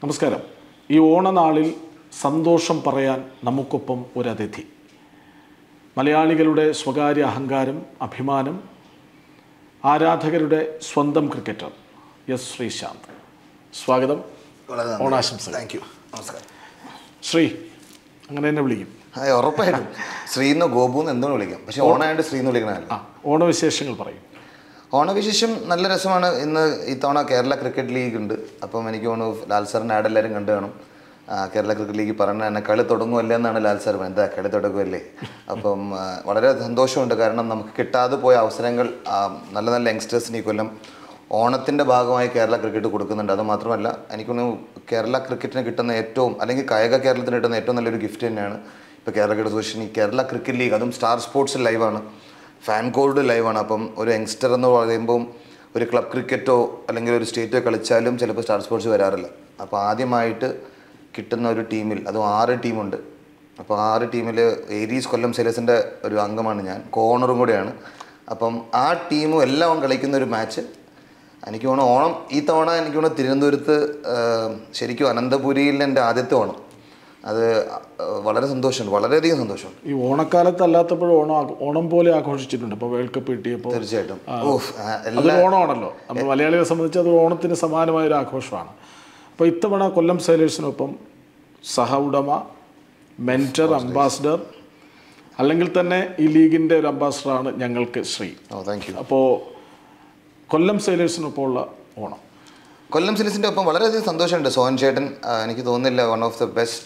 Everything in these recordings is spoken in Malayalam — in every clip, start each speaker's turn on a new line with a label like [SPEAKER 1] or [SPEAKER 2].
[SPEAKER 1] നമസ്കാരം ഈ ഓണനാളിൽ സന്തോഷം പറയാൻ നമുക്കൊപ്പം ഒരു അതിഥി മലയാളികളുടെ സ്വകാര്യ അഹങ്കാരം അഭിമാനം ആരാധകരുടെ സ്വന്തം ക്രിക്കറ്റർ എസ് ശ്രീശാന്ത് സ്വാഗതം
[SPEAKER 2] വളരെ നന്ദി.
[SPEAKER 1] ഓണാശംസകൾ
[SPEAKER 2] താങ്ക് യു നമസ്കാരം
[SPEAKER 1] ശ്രീ അങ്ങനെ തന്നെ വിളിക്കും
[SPEAKER 2] ആ ഉറപ്പായിട്ടും ശ്രീന്ന് ഗോപുന്ന് എന്തുകൊണ്ട് വിളിക്കാം പക്ഷെ ഓണായിട്ട് ശ്രീന്ന് വിളിക്കണമല്ലോ
[SPEAKER 1] ആ ഓണവിശേഷങ്ങൾ പറയും
[SPEAKER 2] ഓണവിശേഷം നല്ല രസമാണ് ഇന്ന് ഇത്തവണ കേരള ക്രിക്കറ്റ് ലീഗ് ഉണ്ട് അപ്പം എനിക്ക് തോന്നുന്നു ലാൽ സാറിൻ്റെ ആഡ് എല്ലാവരും കണ്ടു കാണും ആ, കേരള ക്രിക്കറ്റ് ലീഗ് പറഞ്ഞ തന്നെ കളി തുടങ്ങുമല്ലേ എന്നാണ് ലാൽ സാർ പറഞ്ഞത്. എന്താ കളി തുടങ്ങുമല്ലേ അപ്പം ആ, വളരെ സന്തോഷമുണ്ട് കാരണം നമുക്ക് കിട്ടാതെ പോയ അവസരങ്ങൾ ആ, നല്ല നല്ല യങ്സ്റ്റേഴ്സിന് ഈ കൊല്ലം ഓണത്തിൻ്റെ ഭാഗമായി കേരള ക്രിക്കറ്റ് കൊടുക്കുന്നുണ്ട് അത് മാത്രമല്ല എനിക്ക് തോന്നുന്നു കേരള ക്രിക്കറ്റിന് കിട്ടുന്ന ഏറ്റവും അല്ലെങ്കിൽ കായിക കേരളത്തിന് കിട്ടുന്ന ഏറ്റവും നല്ലൊരു ഗിഫ്റ്റ് തന്നെയാണ് ഇപ്പോൾ കേരള ക്രിക്കറ്റ് അസോസിയേഷൻ ഈ കേരള ക്രിക്കറ്റ് ലീഗ് അതും സ്റ്റാർ സ്പോർട്സ് ലൈവാണ് ഫാൻ കോൾഡ് ലൈവാണ് അപ്പം ഒരു യങ്സ്റ്റർ എന്ന് പറയുമ്പം ഒരു ക്ലബ് ക്രിക്കറ്റോ അല്ലെങ്കിൽ ഒരു സ്റ്റേറ്റോ കളിച്ചാലും ചിലപ്പോൾ സ്റ്റാർ സ്പോർട്സ് വരാറില്ല അപ്പോൾ ആദ്യമായിട്ട് കിട്ടുന്ന ഒരു ടീമിൽ അതും ആറ് ടീമുണ്ട് അപ്പോൾ ആറ് ടീമിൽ ഏരീസ് കൊല്ലം സെലസിൻ്റെ ഒരു അംഗമാണ് ഞാൻ കോണറും കൂടെയാണ് അപ്പം ആ ടീമും എല്ലാം കളിക്കുന്ന ഒരു മാച്ച് എനിക്ക് തോന്നുന്നു ഓണം ഈ തവണ എനിക്ക് തോന്നുന്നു തിരുവനന്തപുരത്ത് ആ, ശരിക്കും അനന്തപുരിയിൽ എൻ്റെ ആദ്യത്തെ ഓണം അത് ആ, വളരെ സന്തോഷമുണ്ട് വളരെയധികം സന്തോഷമുണ്ട്
[SPEAKER 1] ഈ ഓണക്കാലത്ത് അല്ലാത്തപ്പോഴും ഓണം ആഘോ- ഓണം പോലെ ആഘോഷിച്ചിട്ടുണ്ട് ഇപ്പോൾ വേൾഡ് കപ്പ് കിട്ടിയപ്പോൾ
[SPEAKER 2] തീർച്ചയായിട്ടും ഓഫ് ആ, എല്ലാ
[SPEAKER 1] അതൊരു ഓണമാണല്ലോ നമ്മൾ മലയാളികളെ സംബന്ധിച്ച് അത് ഓണത്തിന് സമാനമായ ഒരു ആഘോഷമാണ് അപ്പോൾ ഇത്തവണ കൊല്ലം സൈലേഴ്സിനൊപ്പം സഹ ഉടമ മെൻറ്റർ അംബാസിഡർ അല്ലെങ്കിൽ തന്നെ ഈ ലീഗിൻ്റെ ഒരു അംബാസിഡറാണ് ഞങ്ങൾക്ക് ശ്രീ
[SPEAKER 2] ഓ താങ്ക് യു
[SPEAKER 1] അപ്പോൾ കൊല്ലം സൈലേഴ്സിനൊപ്പം ഉള്ള ഓണം
[SPEAKER 2] കൊല്ലം സിലിസിൻ്റെ ഒപ്പം വളരെയധികം സന്തോഷമുണ്ട് സോഹൻ ചേട്ടൻ ആ, എനിക്ക് തോന്നുന്നില്ല വൺ ഓഫ് ദ ബെസ്റ്റ്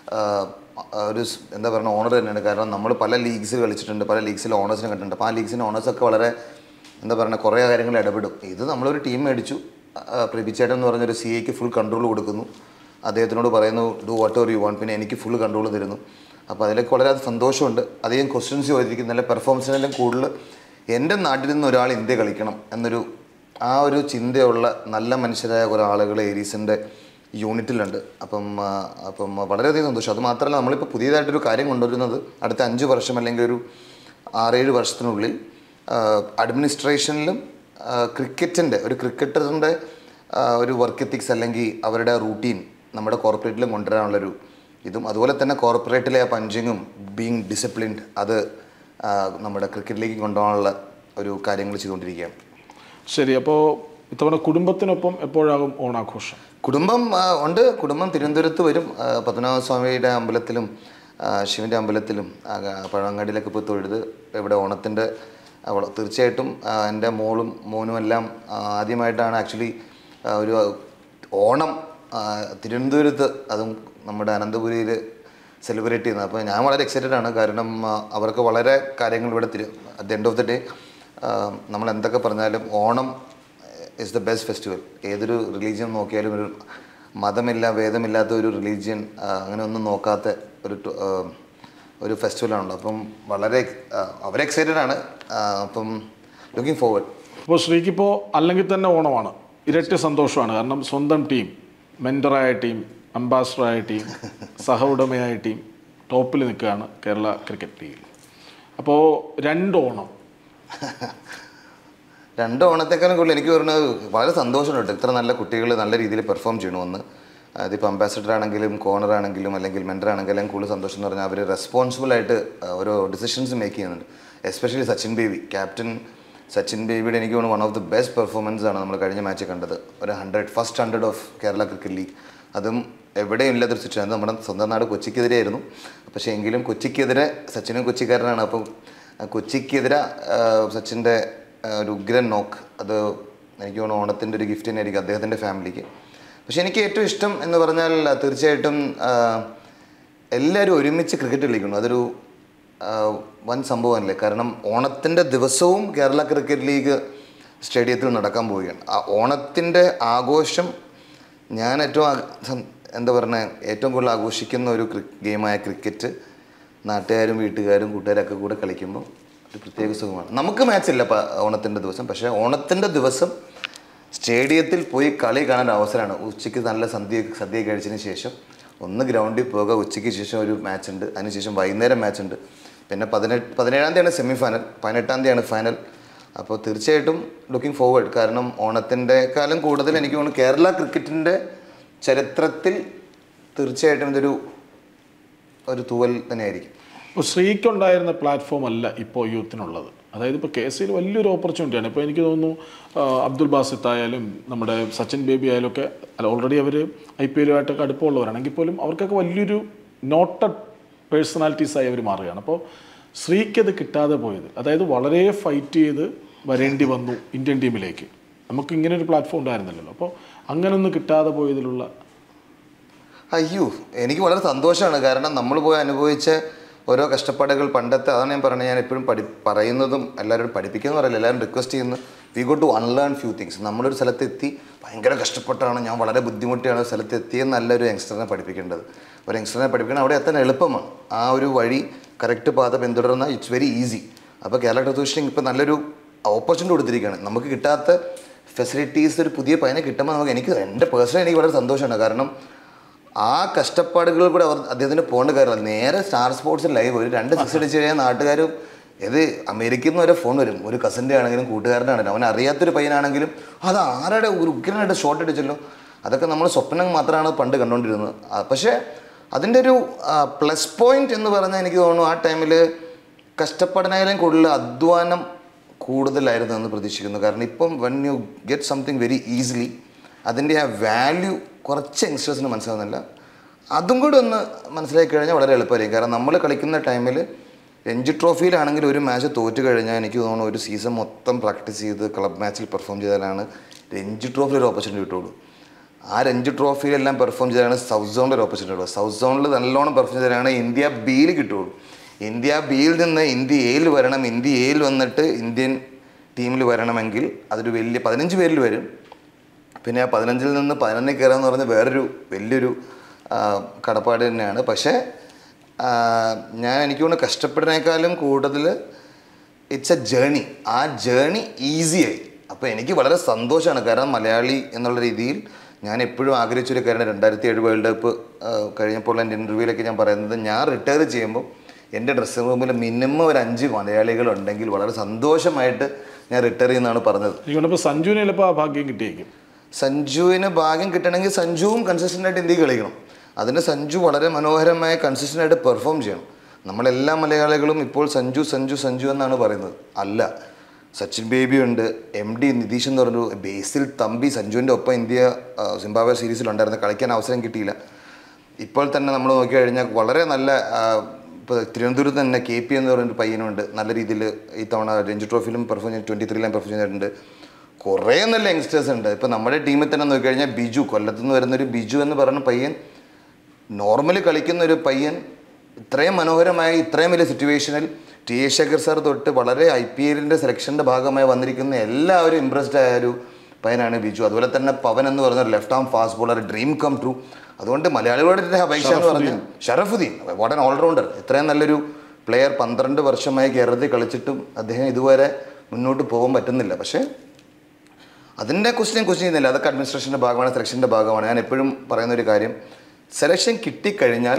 [SPEAKER 2] ഒരു സ് എന്താ പറയുക ഓണർ തന്നെയാണ് കാരണം നമ്മൾ പല ലീഗ്സിൽ കളിച്ചിട്ടുണ്ട് പല ലീഗ്സിൽ ഓണേഴ്സിനെ കണ്ടിട്ടുണ്ട് അപ്പോൾ ആ ലീഗ്സിൻ്റെ ഓണേഴ്സൊക്കെ വളരെ എന്താ പറയുക കുറേ കാര്യങ്ങൾ ഇടപെടും ഇത് നമ്മളൊരു ടീം മേടിച്ചു ആ, പ്രഭിച്ചേട്ടൻ എന്ന് പറഞ്ഞൊരു സി എക്ക് ഫുൾ കൺട്രോൾ കൊടുക്കുന്നു അദ്ദേഹത്തിനോട് പറയുന്നു do whatever you want പിന്നെ എനിക്ക് ഫുൾ കൺട്രോൾ തരുന്നു അപ്പോൾ അതിലൊക്കെ വളരെ സന്തോഷമുണ്ട് അധികം ക്വസ്റ്റ്യൻസ് ചോദിക്കും നല്ല പെർഫോമൻസിനെല്ലാം കൂടുതൽ എൻ്റെ നാട്ടിൽ നിന്ന് ഒരാൾ ഇന്ത്യ കളിക്കണം എന്നൊരു ആ ഒരു ചിന്തയുള്ള നല്ല മനുഷ്യരായ കുറേ ആളുകൾ ഏരീസിൻ്റെ യൂണിറ്റിലുണ്ട് അപ്പം ആ, അപ്പം വളരെയധികം സന്തോഷം അത് മാത്രമല്ല നമ്മളിപ്പോൾ പുതിയതായിട്ടൊരു കാര്യം കൊണ്ടുവരുന്നത് അടുത്ത അഞ്ച് വർഷം അല്ലെങ്കിൽ ഒരു ആറേഴ് വർഷത്തിനുള്ളിൽ അഡ്മിനിസ്ട്രേഷനിലും ക്രിക്കറ്റിൻ്റെ ഒരു ക്രിക്കറ്ററിൻ്റെ ഒരു വർക്ക് എത്തിക്സ് അല്ലെങ്കിൽ അവരുടെ റൂട്ടീൻ നമ്മുടെ കോർപ്പറേറ്റിലും കൊണ്ടുവരാനുള്ളൊരു ഇതും അതുപോലെ തന്നെ കോർപ്പറേറ്റിലെ ആ പഞ്ചിങ്ങും ബീങ് ഡിസിപ്ലിൻഡ് അത് ആ, നമ്മുടെ ക്രിക്കറ്റിലേക്ക് കൊണ്ടുപോകാനുള്ള ഒരു കാര്യങ്ങൾ ചെയ്തുകൊണ്ടിരിക്കുകയാണ്
[SPEAKER 1] ശരി അപ്പോൾ ഇത്തവണ കുടുംബത്തിനൊപ്പം എപ്പോഴാകും ഓണാഘോഷം
[SPEAKER 2] കുടുംബം ആ, ഉണ്ട് കുടുംബം തിരുവനന്തപുരത്ത് വരും ആ, പത്മനാഭസ്വാമിയുടെ അമ്പലത്തിലും ആ, ശിവൻ്റെ അമ്പലത്തിലും ആ, പഴവങ്ങാടിയിലൊക്കെ പോയി തൊഴുത് ഇവിടെ ഓണത്തിൻ്റെ അവൾ തീർച്ചയായിട്ടും ആ, എൻ്റെ മോളും മോനും എല്ലാം ആ, ആദ്യമായിട്ടാണ് ആക്ച്വലി ഒരു ഓണം ആ, തിരുവനന്തപുരത്ത് അതും നമ്മുടെ അനന്തപുരിയിൽ സെലിബ്രേറ്റ് ചെയ്യുന്നത് അപ്പോൾ ഞാൻ വളരെ എക്സൈറ്റഡ് ആണ് കാരണം ആ, അവർക്ക് വളരെ കാര്യങ്ങൾ ഇവിടെ തിരു at the end of the day നമ്മൾ എന്തൊക്കെ പറഞ്ഞാലും Onam is the best festival ഏതൊരു റിലീജിയൻ നോക്കിയാലും ഒരു മതമില്ല ഭേദമില്ലാത്ത ഒരു റിലീജിയൻ അങ്ങനെ ഒന്നും നോക്കാത്ത ഒരു ടു- ആ, ഒരു ഫെസ്റ്റിവലാണല്ലോ അപ്പം വളരെ ആ, അവർ എക്സൈറ്റഡ് ആണ് ആ, അപ്പം ലുക്കിംഗ് ഫോർവേഡ്
[SPEAKER 1] അപ്പോൾ ശ്രീക്കിപ്പോൾ അല്ലെങ്കിൽ തന്നെ ഓണമാണ് ഇരട്ടി സന്തോഷമാണ് കാരണം സ്വന്തം ടീം മെൻറ്ററായ ടീം അംബാസഡറായ ടീം സഹ ഉടമയായ ടീം ടോപ്പിൽ നിൽക്കുകയാണ് കേരള ക്രിക്കറ്റ് ലീഗിൽ അപ്പോൾ രണ്ട് ഓണം
[SPEAKER 2] രണ്ട് ഓണത്തെക്കാളും കൂടുതൽ എനിക്ക് പറയുന്നത് വളരെ സന്തോഷമുണ്ട് ഇത്ര നല്ല കുട്ടികൾ നല്ല രീതിയിൽ പെർഫോം ചെയ്യണമെന്ന് അതിപ്പോൾ അംബാസഡർ ആണെങ്കിലും കോണർ ആണെങ്കിലും അല്ലെങ്കിൽ മെൻറ്റർ ആണെങ്കിലും കൂടുതൽ സന്തോഷം എന്ന് പറഞ്ഞാൽ അവർ റെസ്പോൺസിബിൾ ആയിട്ട് ആ, ഓരോ ഡിസിഷൻസ് മേക്ക് ചെയ്യുന്നുണ്ട് എസ്പെഷ്യലി സച്ചിൻ ബേബി ക്യാപ്റ്റൻ സച്ചിൻ ബേബിയുടെ എനിക്ക് തോന്നുന്നു one of the best performance ആണ് നമ്മൾ കഴിഞ്ഞ മാച്ച് കണ്ടത് ഒരു hundred first hundred of Kerala cricket league അതും എവിടെയും ഇല്ലാത്തൊരു സിറ്റുവേഷൻ അത് നമ്മുടെ സ്വന്തം നാട് കൊച്ചിക്കെതിരെയായിരുന്നു പക്ഷേ എങ്കിലും കൊച്ചിക്കെതിരെ സച്ചിനും കൊച്ചിക്കാരനാണ് അപ്പം ആ കൊച്ചിക്കെതിരെ ആ, സച്ചിൻ്റെ ആ, ഒരു ഉഗ്രൻ നോക്ക് അത് എനിക്ക് തോന്നുന്നു ഓണത്തിൻ്റെ ഒരു ഗിഫ്റ്റ് തന്നെയായിരിക്കും അദ്ദേഹത്തിൻ്റെ ഫാമിലിക്ക് പക്ഷേ എനിക്ക് ഏറ്റവും ഇഷ്ടം എന്ന് പറഞ്ഞാൽ തീർച്ചയായിട്ടും ആ, എല്ലാവരും ഒരുമിച്ച് ക്രിക്കറ്റ് കളിക്കുന്നു അതൊരു ആ, വൻ സംഭവമല്ലേ കാരണം ഓണത്തിൻ്റെ ദിവസവും കേരള ക്രിക്കറ്റ് ലീഗ് സ്റ്റേഡിയത്തിൽ നടക്കാൻ പോവുകയാണ് ആ ഓണത്തിൻ്റെ ആഘോഷം ഞാൻ ഏറ്റവും ആ- സം- എന്താ പറയുക ഏറ്റവും കൂടുതൽ ആഘോഷിക്കുന്ന ഒരു ക്രി ഗെയിമായ ക്രിക്കറ്റ് നാട്ടുകാരും വീട്ടുകാരും കൂട്ടുകാരൊക്കെ കൂടെ കളിക്കുമ്പോൾ ഒരു പ്രത്യേക സുഖമാണ് നമുക്ക് മാച്ചില്ല പ- ഓണത്തിൻ്റെ ദിവസം പക്ഷേ ഓണത്തിൻ്റെ ദിവസം സ്റ്റേഡിയത്തിൽ പോയി കളി കാണാൻ അവസരമാണ് ഉച്ചയ്ക്ക് നല്ല സദ്യ സദ്യ കഴിച്ചതിന് ശേഷം ഒന്ന് ഗ്രൗണ്ടിൽ പോകുക ഉച്ചയ്ക്ക് ശേഷം ഒരു മാച്ച് ഉണ്ട് അതിനുശേഷം വൈകുന്നേരം മാച്ച് ഉണ്ട് പിന്നെ പതിനെട്ട് പതിനേഴാം തീയതിയാണ് സെമി ഫൈനൽ പതിനെട്ടാം തീയതിയാണ് ഫൈനൽ അപ്പോൾ തീർച്ചയായിട്ടും ലുക്കിംഗ് ഫോർവേഡ് കാരണം ഓണത്തിൻ്റെ കാലം കൂടുതൽ എനിക്ക് തോന്നുന്നു കേരള ക്രിക്കറ്റിൻ്റെ ചരിത്രത്തിൽ തീർച്ചയായിട്ടും ഇതൊരു ഒരു തൂവൽ തന്നെയായിരിക്കും
[SPEAKER 1] ഇപ്പോൾ ശ്രീക്കുണ്ടായിരുന്ന പ്ലാറ്റ്ഫോം അല്ല ഇപ്പോൾ യൂത്തിനുള്ളത് അതായത് ഇപ്പോൾ കെ സിയിൽ വലിയൊരു ഓപ്പർച്യൂണിറ്റിയാണ് ഇപ്പോൾ എനിക്ക് തോന്നുന്നു ആ, അബ്ദുൽ ബാസിത്ത് ആയാലും നമ്മുടെ സച്ചിൻ ബേബി ആയാലും ഒക്കെ അല്ല ഓൾറെഡി അവർ ഐ പി എല്ലുമായിട്ടൊക്കെ അടുപ്പമുള്ളവരാണെങ്കിൽ പോലും അവർക്കൊക്കെ വലിയൊരു നോട്ടഡ് പേഴ്സണാലിറ്റീസായി അവർ മാറുകയാണ് അപ്പോൾ ശ്രീക്കത് കിട്ടാതെ പോയത് അതായത് വളരെ ഫൈറ്റ് ചെയ്ത് വരേണ്ടി വന്നു ഇന്ത്യൻ ടീമിലേക്ക് നമുക്ക് ഇങ്ങനെ ഒരു പ്ലാറ്റ്ഫോം ഉണ്ടായിരുന്നില്ലല്ലോ അപ്പോൾ അങ്ങനൊന്നും കിട്ടാതെ പോയതിലുള്ള
[SPEAKER 2] അയ്യോ എനിക്ക് വളരെ സന്തോഷമാണ് കാരണം നമ്മൾ പോയി അനുഭവിച്ച ഓരോ കഷ്ടപ്പാടുകൾ പണ്ടത്തെ അതാണ് ഞാൻ പറഞ്ഞത് ഞാൻ എപ്പോഴും പഠി പറയുന്നതും എല്ലാവരോടും പഠിപ്പിക്കുന്നു പറയില്ല എല്ലാവരും റിക്വസ്റ്റ് ചെയ്യുന്നു we go to unlearn few things നമ്മളൊരു സ്ഥലത്തെത്തി ഭയങ്കര കഷ്ടപ്പെട്ടാണ് ഞാൻ വളരെ ബുദ്ധിമുട്ടിയാണ് സ്ഥലത്ത് എത്തിയെന്ന് നല്ലൊരു യങ്സ്റ്ററിനെ പഠിപ്പിക്കേണ്ടത് ഒരു യങ്സ്റ്ററിനെ പഠിപ്പിക്കണം അവിടെ എത്താൻ എളുപ്പമാണ് ആ ഒരു വഴി കറക്റ്റ് പാത പിന്തുടർന്നാൽ ഇറ്റ്സ് വെരി ഈസി അപ്പോൾ കേരള ടൂറിസ്റ്റിംഗ് ഇപ്പോൾ നല്ലൊരു ഓപ്പർച്യൂണിറ്റി കൊടുത്തിരിക്കുകയാണ് നമുക്ക് കിട്ടാത്ത ഫെസിലിറ്റീസ് ഒരു പുതിയ പയ്യനെ കിട്ടുമ്പോൾ നമുക്ക് എനിക്ക് എൻ്റെ പേഴ്സണലി എനിക്ക് വളരെ സന്തോഷമാണ് കാരണം ആ കഷ്ടപ്പാടുകൾ കൂടെ അവർ അദ്ദേഹത്തിന് പോകേണ്ട കാര്യമില്ല നേരെ സ്റ്റാർ സ്പോർട്സ് ലൈവ് ഒരു രണ്ട് സിക്സ് അടിച്ച് കഴിഞ്ഞാൽ നാട്ടുകാരും ഇത് അമേരിക്കയിൽ നിന്ന് വരെ ഫോൺ വരും ഒരു കസിൻ്റെ ആണെങ്കിലും കൂട്ടുകാരൻ്റെ ആണെങ്കിലും അവൻ അറിയാത്തൊരു പയ്യനാണെങ്കിലും അത് ആരുടെ ഒരു ഉഗ്രനായിട്ട് ഷോട്ട് അടിച്ചല്ലോ അതൊക്കെ നമ്മൾ സ്വപ്നം മാത്രമാണ് പണ്ട് കണ്ടുകൊണ്ടിരുന്നത് ആ, പക്ഷേ അതിൻ്റെ ഒരു പ്ലസ് പോയിന്റ് എന്ന് പറഞ്ഞാൽ എനിക്ക് തോന്നുന്നു ആ ടൈമിൽ കഷ്ടപ്പാടിനായാലും കൂടുതൽ അധ്വാനം കൂടുതലായിരുന്നു എന്ന് പ്രതീക്ഷിക്കുന്നു കാരണം ഇപ്പം when you get something very easily അതിൻ്റെ ആ വാല്യൂ കുറച്ച് യങ്സ്റ്റേഴ്സിന് മനസ്സിലാവുന്നില്ല അതും കൂടി ഒന്ന് മനസ്സിലാക്കി കഴിഞ്ഞാൽ വളരെ എളുപ്പമായിരിക്കും കാരണം നമ്മൾ കളിക്കുന്ന ടൈമിൽ രഞ്ജി ട്രോഫിയിലാണെങ്കിൽ ഒരു മാച്ച് തോറ്റു കഴിഞ്ഞാൽ എനിക്ക് തോന്നുന്നു ഒരു സീസൺ മൊത്തം പ്രാക്ടീസ് ചെയ്ത് ക്ലബ് മാച്ചിൽ പെർഫോം ചെയ്താലാണ് രഞ്ജി ട്രോഫിയിൽ ഒരു ഓപ്പർച്യൂണിറ്റി കിട്ടുള്ളൂ ആ രഞ്ജി ട്രോഫിയിലെല്ലാം പെർഫോം ചെയ്താണ് സൗത്ത് സോണിൽ ഒരു ഓപ്പർച്യൂണിറ്റി ഉള്ളത് സൗത്ത് സോണിൽ നല്ലോണം പെർഫോം ചെയ്താണ് ഇന്ത്യ ബിയിൽ കിട്ടുള്ളൂ ഇന്ത്യ ബിയിൽ നിന്ന് ഇന്ത്യ എയിൽ വരണം ഇന്ത്യ എയിൽ വന്നിട്ട് ഇന്ത്യൻ ടീമിൽ വരണമെങ്കിൽ അതൊരു വലിയ പതിനഞ്ച് പേരിൽ വരും പിന്നെ ആ പതിനഞ്ചിൽ നിന്ന് പതിനൊന്നിൽ കയറുക എന്ന് പറഞ്ഞാൽ വേറൊരു വലിയൊരു ആ, കടപ്പാട് തന്നെയാണ് പക്ഷേ ആ, ഞാൻ എനിക്ക് തോന്നുന്നു കഷ്ടപ്പെടുന്നതിനേക്കാളും കൂടുതൽ ഇറ്റ്സ് എ ജേണി ആ ജേണി ഈസിയായി അപ്പോൾ എനിക്ക് വളരെ സന്തോഷമാണ് കാരണം മലയാളി എന്നുള്ള രീതിയിൽ ഞാൻ എപ്പോഴും ആഗ്രഹിച്ചൊരു കാര്യം രണ്ടായിരത്തി ഏഴ് വേൾഡ് കപ്പ് കഴിഞ്ഞപ്പോൾ എൻ്റെ ഇൻ്റർവ്യൂവിലൊക്കെ ഞാൻ പറയുന്നത് ഞാൻ റിട്ടയർ ചെയ്യുമ്പോൾ എൻ്റെ ഡ്രസ്സിംഗ് റൂമിൽ മിനിമം ഒരു അഞ്ച് മലയാളികൾ ഉണ്ടെങ്കിൽ വളരെ സന്തോഷമായിട്ട് ഞാൻ റിട്ടയർ ചെയ്യുന്നതാണ് പറഞ്ഞത്
[SPEAKER 1] എനിക്ക് തോന്നുന്നു ഇപ്പോൾ സഞ്ജുവിന് ചിലപ്പോൾ ആ ഭാഗ്യം കിട്ടിയേക്കും
[SPEAKER 2] സഞ്ജുവിന് ഭാഗ്യം കിട്ടണമെങ്കിൽ സഞ്ജുവും കൺസിസ്റ്റൻ്റ് ആയിട്ട് ഇന്ത്യയിൽ കളിക്കണം അതിന് സഞ്ജു വളരെ മനോഹരമായി കൺസിസ്റ്റൻ്റ് ആയിട്ട് പെർഫോം ചെയ്യണം നമ്മളെല്ലാ മലയാളികളും ഇപ്പോൾ സഞ്ജു സഞ്ജു സഞ്ജു എന്നാണ് പറയുന്നത് അല്ല സച്ചിൻ ബേബി ഉണ്ട് എം ഡി നിതീഷ് എന്ന് പറഞ്ഞു ബേസിൽ തമ്പി സഞ്ജുവിൻ്റെ ഒപ്പം ഇന്ത്യ ആ, സിംബാബ്വെ സീരീസിലുണ്ടായിരുന്നു കളിക്കാൻ അവസരം കിട്ടിയില്ല ഇപ്പോൾ തന്നെ നമ്മൾ നോക്കിക്കഴിഞ്ഞാൽ വളരെ നല്ല ഇപ്പോൾ തിരുവനന്തപുരത്ത് തന്നെ കെ പി എന്ന് പറയുന്നൊരു പയ്യനുണ്ട് നല്ല രീതിയിൽ ഈ തവണ രഞ്ജി ട്രോഫിയിലും പെർഫോം ചെയ്ത് ട്വൻറ്റി ത്രീയിലും പെർഫോം ചെയ്തിട്ടുണ്ട് കുറേ നല്ല യങ്സ്റ്റേഴ്സ് ഉണ്ട് ഇപ്പോൾ നമ്മുടെ ടീമിൽ തന്നെ നോക്കിക്കഴിഞ്ഞാൽ ബിജു കൊല്ലത്ത് നിന്ന് വരുന്നൊരു ബിജു എന്ന് പറയുന്ന പയ്യൻ നോർമലി കളിക്കുന്ന ഒരു പയ്യൻ ഇത്രയും മനോഹരമായി ഇത്രയും വലിയ സിറ്റുവേഷനിൽ ടി എ ശേഖർ സാർ തൊട്ട് വളരെ ഐ പി എല്ലിൻ്റെ സെലക്ഷൻ്റെ ഭാഗമായി വന്നിരിക്കുന്ന എല്ലാവരും ഇമ്പ്രസ്ഡ് ആയ ഒരു പയ്യനാണ് ബിജു അതുപോലെ തന്നെ പവൻ എന്ന് പറയുന്ന ഒരു left arm fast bowler dream come true അതുകൊണ്ട് മലയാളികളുടെ അപേക്ഷ എന്ന് പറഞ്ഞാൽ ഷറഫുദ്ദീൻ വാട്ട് ആൻ ഓൾറൗണ്ടർ ഇത്രയും നല്ലൊരു പ്ലെയർ പന്ത്രണ്ട് വർഷമായി കേരളത്തിൽ കളിച്ചിട്ടും അദ്ദേഹം ഇതുവരെ മുന്നോട്ട് പോകാൻ പറ്റുന്നില്ല പക്ഷേ അതിൻ്റെ ക്വസ്റ്റ്യൻ ക്വസ്റ്റ്യൻ ചെയ്യുന്നില്ല അതൊക്കെ അഡ്മിനിസ്ട്രേഷൻ്റെ ഭാഗമാണ് സെലക്ഷൻ്റെ ഭാഗമാണ് ഞാൻ എപ്പോഴും പറയുന്ന ഒരു കാര്യം സെലക്ഷൻ കിട്ടിക്കഴിഞ്ഞാൽ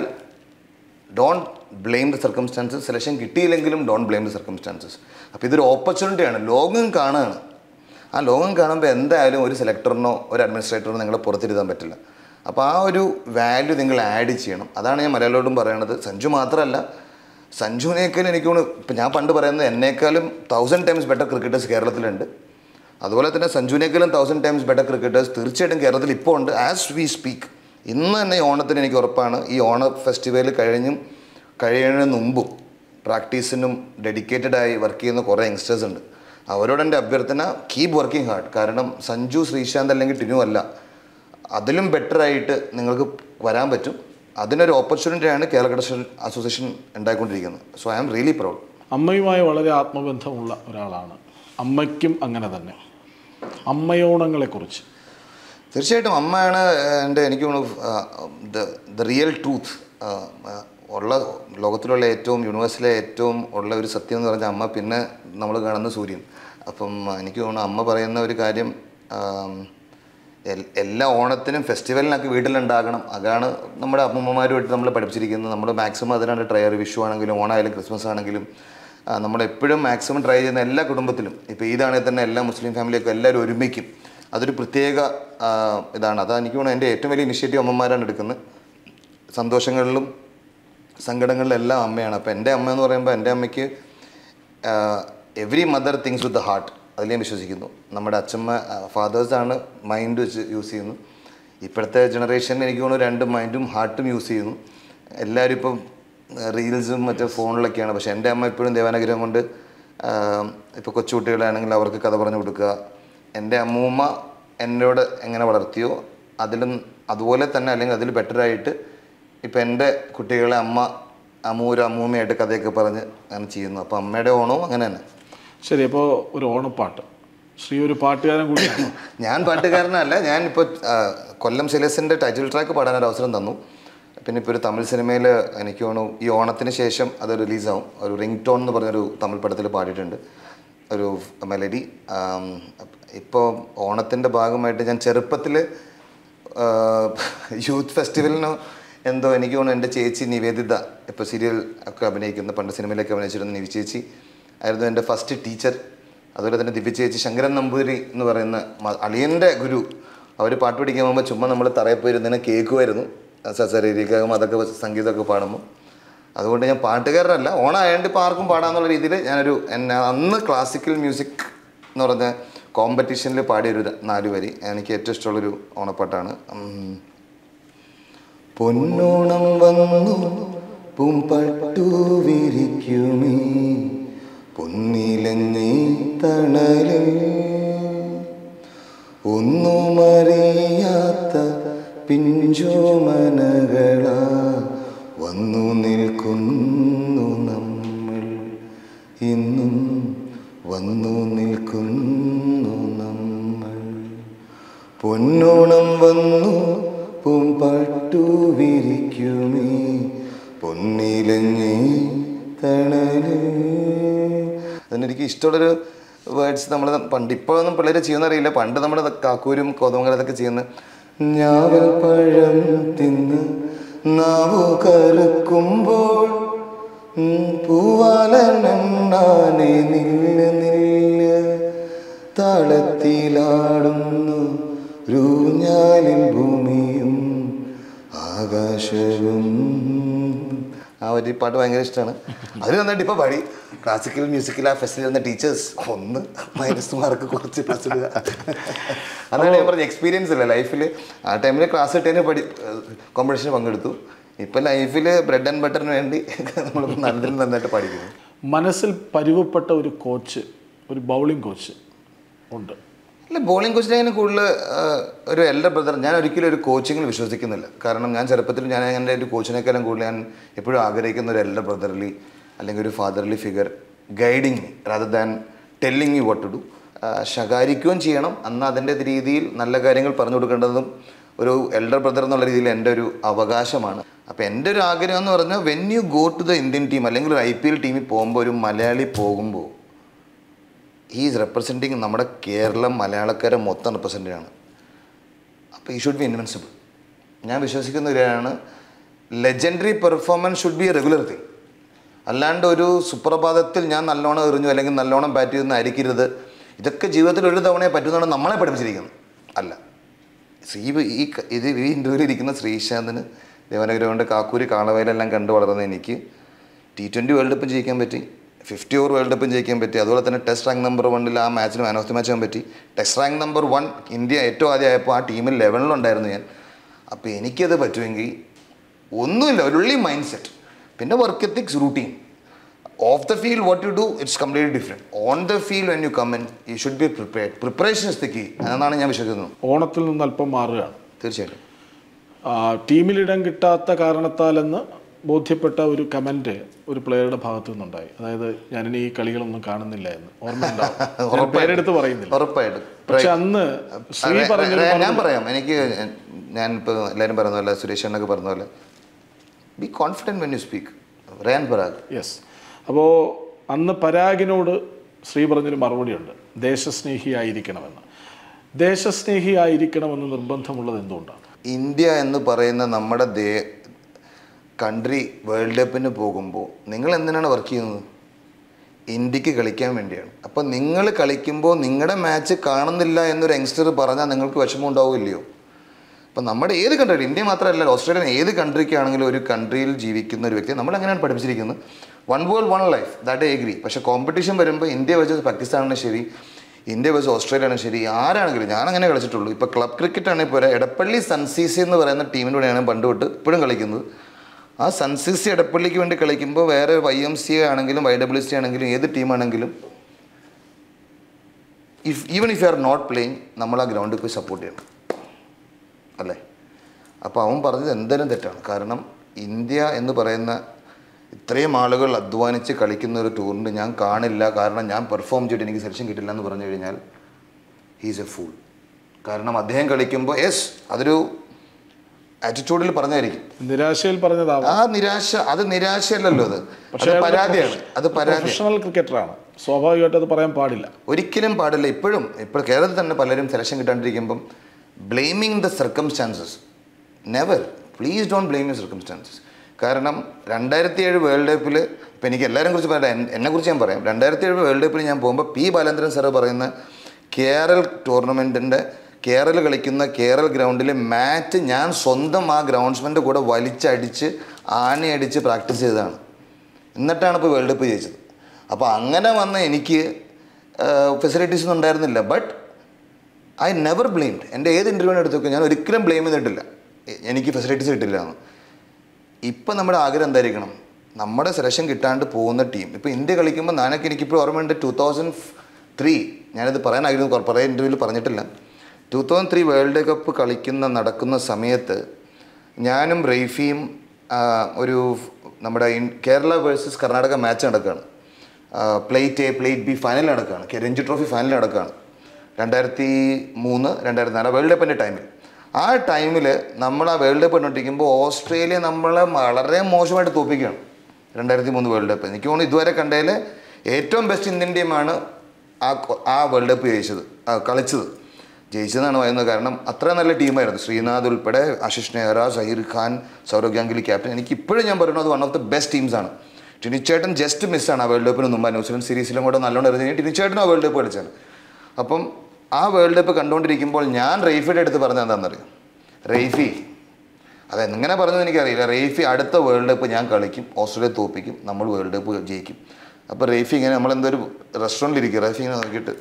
[SPEAKER 2] don't blame the circumstances selection കിട്ടിയില്ലെങ്കിലും ഡോൺ ബ്ലെയിം ദ സർക്കംസ്റ്റാൻസസ് അപ്പോൾ ഇതൊരു ഓപ്പർച്യൂണിറ്റിയാണ് ലോകം കാണുകയാണ് ആ ലോകം കാണുമ്പോൾ എന്തായാലും ഒരു സെലക്ടറിനോ ഒരു അഡ്മിനിസ്ട്രേറ്ററിനോ നിങ്ങളെ പുറത്തിരുത്താൻ പറ്റില്ല അപ്പോൾ ആ ഒരു വാല്യൂ നിങ്ങൾ ആഡ് ചെയ്യണം അതാണ് ഞാൻ മലയാളോടും പറയണത് സഞ്ജു മാത്രമല്ല സഞ്ജുവിനേക്കാളും എനിക്ക് തോന്നുന്നു ഇപ്പം ഞാൻ പണ്ട് പറയുന്നത് എന്നേക്കാളും തൗസൻഡ് ടൈംസ് ബെറ്റർ ക്രിക്കറ്റേഴ്സ് കേരളത്തിലുണ്ട് അതുപോലെ തന്നെ സഞ്ജുവിനേക്കാളും തൗസൻഡ് ടൈംസ് ബെറ്റർ ക്രിക്കറ്റേഴ്സ് തീർച്ചയായിട്ടും കേരളത്തിൽ ഇപ്പോൾ ഉണ്ട് ആസ് വി സ്പീക്ക് ഇന്ന് തന്നെ ഈ ഓണത്തിന് എനിക്ക് ഉറപ്പാണ് ഈ ഓണ ഫെസ്റ്റിവൽ കഴിഞ്ഞും കഴിയുന്നതിന് മുമ്പും പ്രാക്ടീസിനും ഡെഡിക്കേറ്റഡ് ആയി വർക്ക് ചെയ്യുന്ന കുറേ യങ്സ്റ്റേഴ്സ് ഉണ്ട് അവരോട് എൻ്റെ അഭ്യർത്ഥന കീപ് വർക്കിംഗ് ഹാർഡ് കാരണം സഞ്ജു ശ്രീശാന്ത് അല്ലെങ്കിൽ ടിനു അല്ല അതിലും ബെറ്റർ ആയിട്ട് നിങ്ങൾക്ക് വരാൻ പറ്റും അതിനൊരു ഓപ്പർച്യൂണിറ്റിയാണ് കേരള ക്രിക്കറ്റ് അസോസിയേഷൻ ഉണ്ടായിക്കൊണ്ടിരിക്കുന്നത് so I am really proud
[SPEAKER 1] അമ്മയുമായി വളരെ ആത്മബന്ധമുള്ള ഒരാളാണ് അമ്മയ്ക്കും അങ്ങനെ തന്നെ അമ്മയോണങ്ങളെക്കുറിച്ച്
[SPEAKER 2] തീർച്ചയായിട്ടും അമ്മയാണ് എൻ്റെ എനിക്ക് തോന്നുന്നു ദ റിയൽ ട്രൂത്ത് ഉള്ള ലോകത്തിലുള്ള ഏറ്റവും യൂണിവേഴ്സിലെ ഏറ്റവും ഉള്ള ഒരു സത്യം എന്ന് പറഞ്ഞാൽ അമ്മ പിന്നെ നമ്മൾ കാണുന്ന സൂര്യൻ അപ്പം എനിക്ക് തോന്നുന്നു അമ്മ പറയുന്ന ഒരു കാര്യം ആം, എൽ- എല്ലാ ഓണത്തിനും ഫെസ്റ്റിവലിനൊക്കെ വീട്ടിലുണ്ടാകണം അതാണ് നമ്മുടെ അമ്മമ്മമാരുമായിട്ട് നമ്മൾ പഠിപ്പിച്ചിരിക്കുന്നത് നമ്മൾ മാക്സിമം അതിനാണ് ട്രൈ ചെയ്യാറ് വിഷു ആണെങ്കിലും ഓണമായാലും ക്രിസ്മസ് ആണെങ്കിലും നമ്മൾ എപ്പോഴും മാക്സിമം ട്രൈ ചെയ്യുന്ന എല്ലാ കുടുംബത്തിലും ഇപ്പോൾ ഈദാണെങ്കിൽ തന്നെ എല്ലാ മുസ്ലിം ഫാമിലിയൊക്കെ എല്ലാവരും ഒരുമിക്കും അതൊരു പ്രത്യേക ആ, ഇതാണ് അതാ എനിക്ക് തോന്നുന്നു എൻ്റെ ഏറ്റവും വലിയ ഇനിഷ്യേറ്റീവ് അമ്മമാരാണ് എടുക്കുന്നത് സന്തോഷങ്ങളിലും സങ്കടങ്ങളിലും എല്ലാം അമ്മയാണ് അപ്പോൾ എൻ്റെ അമ്മ എന്ന് പറയുമ്പോൾ എൻ്റെ അമ്മയ്ക്ക് every mother thinks with the heart അതിൽ ഞാൻ വിശ്വസിക്കുന്നു നമ്മുടെ അച്ഛമ്മ ഫാദേഴ്സാണ് മൈൻഡ് വെച്ച് യൂസ് ചെയ്യുന്നു ഇപ്പോഴത്തെ ജനറേഷൻ എനിക്ക് തോന്നുന്നു രണ്ട് മൈൻഡും ഹാർട്ടും യൂസ് ചെയ്യുന്നു എല്ലാവരും ഇപ്പം റീൽസും മറ്റേ ഫോണിലൊക്കെയാണ് പക്ഷേ എൻ്റെ അമ്മ ഇപ്പോഴും ദേവാനുഗ്രഹം കൊണ്ട് ഇപ്പോൾ കൊച്ചുകുട്ടികളാണെങ്കിൽ അവർക്ക് കഥ പറഞ്ഞു കൊടുക്കുക എൻ്റെ അമ്മൂമ്മ എന്നോട് എങ്ങനെ വളർത്തിയോ അതിലും അതുപോലെ തന്നെ അല്ലെങ്കിൽ അതിൽ ബെറ്ററായിട്ട് ഇപ്പം എൻ്റെ കുട്ടികളെ അമ്മ അമ്മൂര് അമ്മൂമ്മയായിട്ട് കഥയൊക്കെ പറഞ്ഞ് അങ്ങനെ ചെയ്യുന്നു അപ്പോൾ അമ്മയുടെ ഓണവും അങ്ങനെ തന്നെ
[SPEAKER 1] ശരി അപ്പോൾ ഒരു ഓണപ്പാട്ട് ശ്രീ ഒരു പാട്ടുകാരൻ കൂടിയാണ്
[SPEAKER 2] ഞാൻ പാട്ടുകാരനല്ല ഞാൻ ഇപ്പോൾ കൊല്ലം സെലസിൻ്റെ ടൈറ്റിൽ ട്രാക്ക് പാടാൻ ഒരു അവസരം തന്നു പിന്നെ ഇപ്പോൾ ഒരു തമിഴ് സിനിമയിൽ എനിക്ക് തോന്നുന്നു ഈ ഓണത്തിന് ശേഷം അത് റിലീസാവും ഒരു റിംഗ് ടോൺ എന്ന് പറഞ്ഞൊരു തമിഴ് പടത്തിൽ പാടിയിട്ടുണ്ട് ഒരു മെലഡി ഇപ്പോൾ ഓണത്തിൻ്റെ ഭാഗമായിട്ട് ഞാൻ ചെറുപ്പത്തിൽ യൂത്ത് ഫെസ്റ്റിവലിനോ എന്തോ എനിക്ക് തോന്നുന്നു എൻ്റെ ചേച്ചി നിവേദിത ഇപ്പോൾ സീരിയൽ ഒക്കെ അഭിനയിക്കുന്ന പണ്ട് സിനിമയിലൊക്കെ അഭിനയിച്ചിരുന്ന നിവി ചേച്ചി ആയിരുന്നു എൻ്റെ ഫസ്റ്റ് ടീച്ചർ അതുപോലെ തന്നെ ദിവ്യ ചേച്ചി ശങ്കരൻ നമ്പൂതിരി എന്ന് പറയുന്ന മ- അളിയൻ്റെ ഗുരു അവർ പാട്ട് പഠിക്കാൻ പോകുമ്പോൾ ചുമ്മാ നമ്മൾ തറയിൽ പോയിരുന്നതിനെ കേൾക്കുമായിരുന്നു സസരീരിക്കും അതൊക്കെ വെച്ച് സംഗീതമൊക്കെ പാടുമ്പോൾ അതുകൊണ്ട് ഞാൻ പാട്ടുകാരനല്ല ഓണായതുകൊണ്ട് ഇപ്പോൾ ആർക്കും പാടാന്നുള്ള രീതിയിൽ ഞാനൊരു എന്നെ അന്ന് ക്ലാസിക്കൽ മ്യൂസിക് എന്ന് പറഞ്ഞ കോമ്പറ്റീഷനിൽ പാടിയൊരു ര- നാല് വരി എനിക്ക് ഏറ്റവും ഇഷ്ടമുള്ളൊരു ഓണപ്പാട്ടാണ് ഉം. പൊന്നോണം വന്നു പൂമ്പട്ടു വിരിക്കുമേ പൊന്നിലെന്നീ തണലിൽ ഒന്നുമറിയാത്ത പിഞ്ചോമനകളാ വന്നു നിൽക്കുന്നു നമ്മൾ ഇന്നും വന്നു നിൽക്കുന്നു നമ്മൾ പൊന്നോണം വന്നു പൂമ്പട്ടു വിരിക്കുമേ പൊന്നിലഞ്ഞി തണല് അതിനെനിക്ക് ഇഷ്ടമുള്ളൊരു വേർഡ്സ് നമ്മൾ പണ്ട് ഇപ്പോഴൊന്നും പിള്ളേർ ചെയ്യുന്നറിയില്ല പണ്ട് നമ്മുടെ കാക്കൂരും കോതമംഗലത്തൊക്കെ ചെയ്യുന്ന ഞാവൽ പഴം തിന്ന് നാവു കറുക്കുമ്പോൾ പൂവാലനാനെ നില്ല് നില്ല് താളത്തിലാടുന്നു രൂഞ്ഞാലിൽ ഭൂമിയും ആകാശവും ആ ഒരു പാട്ട് ഭയങ്കര ഇഷ്ടമാണ് അതിൽ നന്നായിട്ട് ഇപ്പോൾ പാടി ക്ലാസിക്കൽ മ്യൂസിക്കിൽ ആ ഫെസ്റ്റിൽ ഇരുന്ന ടീച്ചേഴ്സ് ഒന്ന് മൈനസ് മാർക്ക് കുറച്ച് പ്ലസ് ഇടുക അതാണ് ഞാൻ പറഞ്ഞ എക്സ്പീരിയൻസ് ഇല്ല ലൈഫിൽ ആ ടൈമിൽ ക്ലാസ് കിട്ടിയതിന് പഠി കോമ്പറ്റീഷന് പങ്കെടുത്തു ഇപ്പം ലൈഫിൽ ബ്രെഡ് ആൻഡ് ബട്ടറിന് വേണ്ടി നമ്മൾ നല്ലതിന് നന്നായിട്ട് പഠിക്കുന്നു
[SPEAKER 1] മനസ്സിൽ പരുവപ്പെട്ട ഒരു കോച്ച് ഒരു ബൗളിംഗ് കോച്ച് ഉണ്ട്
[SPEAKER 2] അല്ല ബോളിംഗ് കോച്ചിനെ അങ്ങനെ കൂടുതൽ ആ, ഒരു എൽഡർ ബ്രദർ ഞാൻ ഒരിക്കലും ഒരു കോച്ചിങ്ങിൽ വിശ്വസിക്കുന്നില്ല കാരണം ഞാൻ ചെറുപ്പത്തിൽ ഞാൻ എൻ്റെ ഒരു കോച്ചിനേക്കാളും കൂടുതൽ ഞാൻ എപ്പോഴും ആഗ്രഹിക്കുന്ന ഒരു എൽഡർ ബ്രദർലി അല്ലെങ്കിൽ ഒരു fatherly figure guiding me rather than telling you what to do ശകാരിക്കുകയും ചെയ്യണം എന്നാൽ അതിൻ്റെ രീതിയിൽ നല്ല കാര്യങ്ങൾ പറഞ്ഞു കൊടുക്കേണ്ടതും ഒരു എൽഡർ ബ്രദർ എന്നുള്ള രീതിയിൽ എൻ്റെ ഒരു അവകാശമാണ് അപ്പോൾ എൻ്റെ ഒരു ആഗ്രഹം എന്ന് പറഞ്ഞാൽ when you go to the Indian team അല്ലെങ്കിൽ ഒരു ഐ പി എൽ ടീമിൽ പോകുമ്പോൾ ഒരു മലയാളി പോകുമ്പോൾ ഈസ് റെപ്രസെൻറ്റിങ് നമ്മുടെ കേരളം മലയാളക്കാരെ മൊത്തം റെപ്രസെൻ്റ് ആണ് അപ്പോൾ ഈ ഷുഡ് ബി ഇൻവെൻസിബിൾ ഞാൻ വിശ്വസിക്കുന്ന ഒരാളാണ് legendary performance should be a regular thing അല്ലാണ്ട് ഒരു സുപ്രഭാതത്തിൽ ഞാൻ നല്ലോണം എറിഞ്ഞു അല്ലെങ്കിൽ നല്ലോണം ബാറ്റ് ചെയ്യുന്ന ആയിരിക്കരുത് ഇതൊക്കെ ജീവിതത്തിൽ ഒരു തവണയെ പറ്റുന്നതാണ് നമ്മളെ പഠിപ്പിച്ചിരിക്കുന്നത് അല്ല ശ്രീ ഈ ക- ഇത് ഈ ഇൻ്റർവ്യൂവിൽ ഇരിക്കുന്ന ശ്രീശാന്തിന് ദേവനഗരം കൊണ്ട് കാക്കൂരി കാളവയിലെല്ലാം കണ്ടു വളർന്ന എനിക്ക് ടി ട്വൻ്റി വേൾഡ് കപ്പും ജയിക്കാൻ പറ്റി ഫിഫ്റ്റി ഓവർ വേൾഡ് കപ്പും ജയിക്കാൻ പറ്റി അതുപോലെ തന്നെ ടെസ്റ്റ് റാങ്ക് നമ്പർ വണ്ണിൽ ആ മാച്ചിൽ മാൻ ഓഫ് ദി മാച്ച് ആകാൻ പറ്റി test rank number one India ഏറ്റവും ആദ്യം ആയപ്പോൾ ആ ടീമിൽ ലെവനിലുണ്ടായിരുന്നു ഞാൻ അപ്പോൾ എനിക്കത് പറ്റുമെങ്കിൽ ഒന്നുമില്ല ഒരു ഉള്ളി മൈൻഡ് സെറ്റ് പിന്നെ work ethics routine off the field what you do it's completely different on the field when you come in you should be prepared preparation is the key എന്നാണ് ഞാൻ വിശ്വസിക്കുന്നത്
[SPEAKER 1] ഓണത്തിൽ നിന്ന് അല്പം മാറുകയാണ്
[SPEAKER 2] തീർച്ചയായിട്ടും
[SPEAKER 1] ആ, ടീമിലിടം കിട്ടാത്ത കാരണത്താലെന്ന് ബോധ്യപ്പെട്ട ഒരു കമന്റ് ഒരു പ്ലെയറുടെ ഭാഗത്തു നിന്നുണ്ടായി അതായത് ഞാനിനി ഈ കളികളൊന്നും കാണുന്നില്ല എന്ന് ഓർമ്മയുണ്ടാവും ഞാൻ പേരെടുത്ത് പറയുന്നില്ല
[SPEAKER 2] ഉറപ്പായിട്ടും
[SPEAKER 1] പക്ഷെ അന്ന് ശ്രീ
[SPEAKER 2] അതെ,
[SPEAKER 1] പറഞ്ഞൊരു
[SPEAKER 2] അതെ, ഞാൻ പറയാം എനിക്ക് ഞാൻ ഇപ്പോൾ എല്ലാവരും പറയുന്ന പോലെ സുരേഷ് അണ്ണൊക്കെ പറഞ്ഞ പോലെ be confident when you speak Riyan Parag
[SPEAKER 1] yes അപ്പോൾ അന്ന് പരാഗിനോട് ശ്രീ പറഞ്ഞൊരു മറുപടിയുണ്ട് ദേശസ്നേഹിയായിരിക്കണമെന്ന് ദേശസ്നേഹിയായിരിക്കണമെന്ന് നിർബന്ധമുള്ളത് എന്തുകൊണ്ടാണ്
[SPEAKER 2] ഇന്ത്യ എന്ന് പറയുന്ന നമ്മുടെ ദേ കൺട്രി വേൾഡ് കപ്പിന് പോകുമ്പോൾ നിങ്ങൾ എന്തിനാണ് വർക്ക് ചെയ്യുന്നത് ഇന്ത്യക്ക് കളിക്കാൻ വേണ്ടിയാണ് അപ്പം നിങ്ങൾ കളിക്കുമ്പോൾ നിങ്ങളുടെ മാച്ച് കാണുന്നില്ല എന്നൊരു യങ്സ്റ്റർ പറഞ്ഞാൽ നിങ്ങൾക്ക് വിഷമം ഉണ്ടാവില്ലയോ അപ്പം നമ്മുടെ ഏത് കൺട്രി ഇന്ത്യ മാത്രമല്ല ഓസ്ട്രേലിയൻ ഏത് കൺട്രിക്കാണെങ്കിലും ഒരു കൺട്രിയിൽ ജീവിക്കുന്ന ഒരു വ്യക്തി നമ്മൾ അങ്ങനെയാണ് പഠിപ്പിച്ചിരിക്കുന്നത് one world one life that agree പക്ഷേ കോമ്പറ്റീഷൻ വരുമ്പോൾ ഇന്ത്യ വെച്ച് പാകിസ്ഥാനാണ് ശരി ഇന്ത്യ വെച്ച് ഓസ്ട്രേലിയ ആണ് ശരി ആരാണെങ്കിലും ഞാൻ അങ്ങനെ കളിച്ചിട്ടുള്ളൂ ഇപ്പോൾ ക്ലബ് ക്രിക്കറ്റ് ആണെങ്കിൽ പോരാ എടപ്പള്ളി സൺസീസി എന്ന് പറയുന്ന ടീമിൻ്റെ കൂടെയാണ് പണ്ട് തൊട്ട് ഇപ്പോഴും കളിക്കുന്നത് ആ സൺസീസി എടപ്പള്ളിക്ക് വേണ്ടി കളിക്കുമ്പോൾ വേറെ വൈ എം സി ആണെങ്കിലും വൈ ഡബ്ല്യു സി ആണെങ്കിലും ഏത് ടീമാണെങ്കിലും if even if you are not playing നമ്മൾ ആ ഗ്രൗണ്ടിൽ പോയി സപ്പോർട്ട് ചെയ്യണം അല്ലേ അപ്പോൾ അവൻ പറഞ്ഞത് എന്തായാലും തെറ്റാണ് കാരണം ഇന്ത്യ എന്ന് പറയുന്ന ഇത്രയും ആളുകൾ അധ്വാനിച്ച് കളിക്കുന്ന ഒരു ടൂറിന് ഞാൻ കാണില്ല കാരണം ഞാൻ പെർഫോം ചെയ്തിട്ട് എനിക്ക് സെലക്ഷൻ കിട്ടില്ല എന്ന് പറഞ്ഞു കഴിഞ്ഞാൽ ഹീസ് എ ഫൂൾ കാരണം അദ്ദേഹം കളിക്കുമ്പോൾ യെസ് അതൊരു ആറ്റിറ്റ്യൂഡിൽ പറഞ്ഞായിരിക്കും
[SPEAKER 1] നിരാശയിൽ പറഞ്ഞതാവാം
[SPEAKER 2] ആ നിരാശ അത് നിരാശയല്ലല്ലോ അത് അത് പരാതിയാണ് അത് പരാതി
[SPEAKER 1] പ്രൊഫഷണൽ ക്രിക്കറ്ററാണ് സ്വാഭാവികമായിട്ട് അത് പറയാൻ പാടില്ല
[SPEAKER 2] ഒരിക്കലും പാടില്ല ഇപ്പോഴും ഇപ്പോൾ കേരളത്തിൽ തന്നെ പലരും സെലക്ഷൻ കിട്ടാണ്ടിരിക്കുമ്പം blaming the circumstances never please don't blame you circumstances കാരണം രണ്ടായിരത്തി ഏഴ് വേൾഡ് കപ്പിൽ ഇപ്പം എനിക്ക് എല്ലാവരും കുറിച്ച് പറയാം എന്നെ കുറിച്ച് ഞാൻ പറയാം രണ്ടായിരത്തി ഏഴ് വേൾഡ് കപ്പിൽ ഞാൻ പോകുമ്പോൾ പി ബാലേന്ദ്രൻ സാറ് പറയുന്ന കേരൾ ടൂർണമെൻറ്റിൻ്റെ കേരള കളിക്കുന്ന കേരൾ ഗ്രൗണ്ടിൽ മാറ്റ് ഞാൻ സ്വന്തം ആ ഗ്രൗണ്ട്സ്മെൻ്റെ കൂടെ വലിച്ചടിച്ച് ആണിയടിച്ച് പ്രാക്ടീസ് ചെയ്തതാണ് എന്നിട്ടാണ് ഇപ്പോൾ വേൾഡ് കപ്പ് ജയിച്ചത് അപ്പോൾ അങ്ങനെ വന്ന എനിക്ക് ഫെസിലിറ്റീസ് ഒന്നും ഉണ്ടായിരുന്നില്ല ബട്ട് ഐ നെവർ ബ്ലെയിംഡ് എൻ്റെ ഏത് ഇൻ്റർവ്യൂവിന് എടുത്തൊക്കെ ഞാൻ ഒരിക്കലും ബ്ലെയിം ചെയ്തിട്ടില്ല എ- എനിക്ക് ഫെസിലിറ്റീസ് കിട്ടില്ല എന്ന് ഇപ്പം നമ്മുടെ ആഗ്രഹം എന്തായിരിക്കണം നമ്മുടെ സെലക്ഷൻ കിട്ടാണ്ട് പോകുന്ന ടീം ഇപ്പോൾ ഇന്ത്യ കളിക്കുമ്പോൾ ഞാനൊക്കെ എനിക്കിപ്പോൾ ഓർമ്മയുണ്ട് ടൂ തൗസൻഡ് ത്രീ ഞാനിത് പറയാൻ ആഗ്രഹം കുറേ കുറേ ഇൻ്റർവ്യൂവിൽ പറഞ്ഞിട്ടില്ല two thousand three world cup കളിക്കുന്ന നടക്കുന്ന സമയത്ത് ഞാനും റെയ്ഫിയും ആ, ഒരു നമ്മുടെ ഇൻ- കേരള വേഴ്സസ് കർണാടക മാച്ച് നടക്കുകയാണ് plate A plate B final നടക്കുകയാണ് കെ- രഞ്ജി ട്രോഫി ഫൈനൽ നടക്കുകയാണ് രണ്ടായിരത്തി മൂന്ന് രണ്ടായിരത്തി നാല് വേൾഡ് കപ്പിൻ്റെ ടൈമിൽ ആ ടൈമിൽ നമ്മൾ ആ വേൾഡ് കപ്പ് കണ്ടുകൊണ്ടിരിക്കുമ്പോൾ ഓസ്ട്രേലിയ നമ്മളെ വളരെ മോശമായിട്ട് തോപ്പിക്കുകയാണ് രണ്ടായിരത്തി മൂന്ന് വേൾഡ് കപ്പ് എനിക്ക് തോന്നുന്നു ഇതുവരെ കണ്ടതിൽ ഏറ്റവും ബെസ്റ്റ് ഇന്ത്യൻ ടീമാണ് ആ കൊ- ആ വേൾഡ് കപ്പ് ജയിച്ചത് ആ, കളിച്ചത് ജയിച്ചതെന്നാണ് പറയുന്നത് കാരണം അത്ര നല്ല ടീമായിരുന്നു ശ്രീനാഥ് ഉൾപ്പെടെ ആശിഷ് നെഹ്റ സഹീർ ഖാൻ സൗരവ് ഗാംഗുലി ക്യാപ്റ്റൻ എനിക്ക് ഇപ്പോഴും ഞാൻ പറയുന്നത് വൺ ഓഫ് ദ ബെസ്റ്റ് ടീംസാണ് ടിനിച്ചേട്ടൻ ജസ്റ്റ് മിസ്സാണ് ആ വേൾഡ് കപ്പിന് മുമ്പ് ന്യൂസിലൻഡ് സീരീസിലും കൂടെ നല്ലോണം എറിഞ്ഞ് ടിനിച്ചേട്ടനും ആ വേൾഡ് കപ്പ് കളിച്ചാണ് അപ്പം ആ വേൾഡ് കപ്പ് കണ്ടുകൊണ്ടിരിക്കുമ്പോൾ ഞാൻ റെയ്ഫിയുടെ അടുത്ത് പറഞ്ഞത് എന്താണെന്നറിയാം റെയ്ഫി അതെങ്ങനെ പറഞ്ഞത് എനിക്കറിയില്ല റെയ്ഫി അടുത്ത വേൾഡ് കപ്പ് ഞാൻ കളിക്കും ഓസ്ട്രേലിയ തോപ്പിക്കും നമ്മൾ വേൾഡ് കപ്പ് ജയിക്കും അപ്പോൾ റെയ്ഫി ഇങ്ങനെ നമ്മളെന്തോ ഒരു റെസ്റ്റോറൻറ്റിൽ ഇരിക്കുക റെയ്ഫി ഇങ്ങനെ നോക്കിയിട്ട്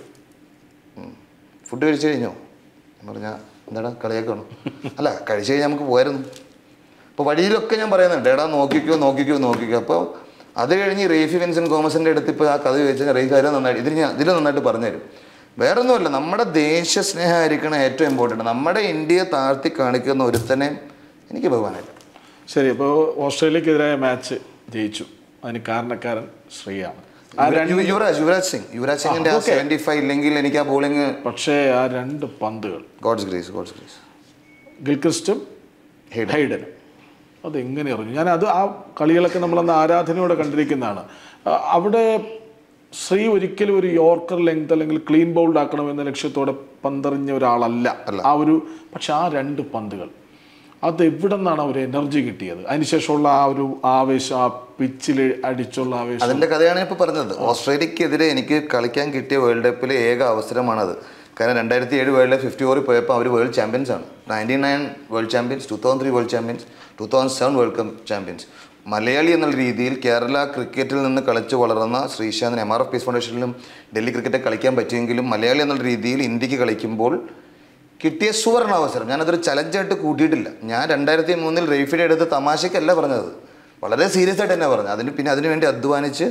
[SPEAKER 2] ഫുഡ് കഴിച്ചു കഴിഞ്ഞോ ഞാൻ പറഞ്ഞാൽ എന്താടാ കളിയാക്കണോ അല്ല കഴിച്ചു കഴിഞ്ഞാൽ നമുക്ക് പോയായിരുന്നു അപ്പോൾ വഴിയിലൊക്കെ ഞാൻ പറയുന്നുണ്ട് എടാ നോക്കിക്കോ നോക്കിക്കോ നോക്കിക്കോ അപ്പോൾ അത് കഴിഞ്ഞ് റേഫി വിൻസൻ കോമസിൻ്റെ അടുത്ത് ഇപ്പോൾ ആ കഥ ചോദിച്ചാൽ റേഫി കാര്യം നന്നായിട്ട് ഇതിൽ ഞാൻ ഇതിൽ നന്നായിട്ട് പറഞ്ഞുതരും വേറെ ഒന്നുമല്ല നമ്മുടെ ദേശസ്നേഹമായിരിക്കണം ഏറ്റവും ഇമ്പോർട്ടൻറ്റ് നമ്മുടെ ഇന്ത്യയെ താഴ്ത്തി കാണിക്കുന്ന ഒരുത്തനെ എനിക്ക് ബഹുമാനമില്ല
[SPEAKER 1] ശരി ഇപ്പോൾ ഓസ്ട്രേലിയക്കെതിരായ മാച്ച് ജയിച്ചു അതിന് കാരണക്കാരൻ ശ്രീയാണ് ആ രണ്ട്
[SPEAKER 2] യു- യുവരാജ് യുവരാജ് സിംഗ് യുവരാജ് സിംഗിന്റെ ആ സെവൻറ്റി ഫൈവ് ഇല്ലെങ്കിൽ എനിക്ക് ആ ബോളിങ്
[SPEAKER 1] പക്ഷേ ആ രണ്ട് പന്തുകൾ
[SPEAKER 2] ഗോഡ്സ് ഗ്രേസ് ഗോഡ്സ് ഗ്രേസ്
[SPEAKER 1] ഗിൽക്രിസ്റ്റും ഹൈഡനും അതെങ്ങനെ എറിഞ്ഞു ഞാൻ അത് ആ കളികളൊക്കെ നമ്മളന്ന് ആരാധനയോടെ കണ്ടിരിക്കുന്നതാണ് ആ, അവിടെ ശ്രീ ഒരിക്കലും ഒരു യോർക്കർ ലെങ്ത് അല്ലെങ്കിൽ ക്ലീൻ ബൗൾഡ് ആക്കണം എന്ന ലക്ഷ്യത്തോടെ പന്തെറിഞ്ഞ ഒരാളല്ല ആ ഒരു പക്ഷെ ആ രണ്ട് പന്തുകൾ അത് എവിടെ നിന്നാണ് ഒരു എനർജി കിട്ടിയത് അതിനുശേഷമുള്ള ആ ഒരു ആവേശം ആ പിച്ചിൽ അടിച്ചുള്ള ആവേശം
[SPEAKER 2] അതിന്റെ കഥയാണ് ഇപ്പോൾ പറഞ്ഞത് ഓസ്ട്രേലിയക്കെതിരെ എനിക്ക് കളിക്കാൻ കിട്ടിയ വേൾഡ് കപ്പിലെ ഏക അവസരമാണത് കാരണം രണ്ടായിരത്തി ഏഴ് വേൾഡ് കപ്പ് ഫിഫ്റ്റി ഓവറിൽ പോയപ്പോൾ അവർ വേൾഡ് ചാമ്പ്യൻസ് ആണ് ninety nine world champions two thousand three world champions two thousand seven world cup champions മലയാളി എന്നുള്ള രീതിയിൽ കേരള ക്രിക്കറ്റിൽ നിന്ന് കളിച്ച് വളർന്ന ശ്രീശാന്തിന് എം ആർ എഫ് പീസ് ഫൗണ്ടേഷനിലും ഡൽഹി ക്രിക്കറ്റ് കളിക്കാൻ പറ്റിയെങ്കിലും മലയാളി എന്നുള്ള രീതിയിൽ ഇന്ത്യക്ക് കളിക്കുമ്പോൾ കിട്ടിയ സുവർണ അവസരം ഞാനതൊരു ചലഞ്ചായിട്ട് കൂട്ടിയിട്ടില്ല ഞാൻ രണ്ടായിരത്തി മൂന്നിൽ റെയ്ഫിയുടെ അടുത്ത് തമാശയ്ക്കല്ല പറഞ്ഞത് വളരെ സീരിയസ് ആയിട്ട് തന്നെ പറഞ്ഞത് അതിന് പിന്നെ അതിനു വേണ്ടി അധ്വാനിച്ച്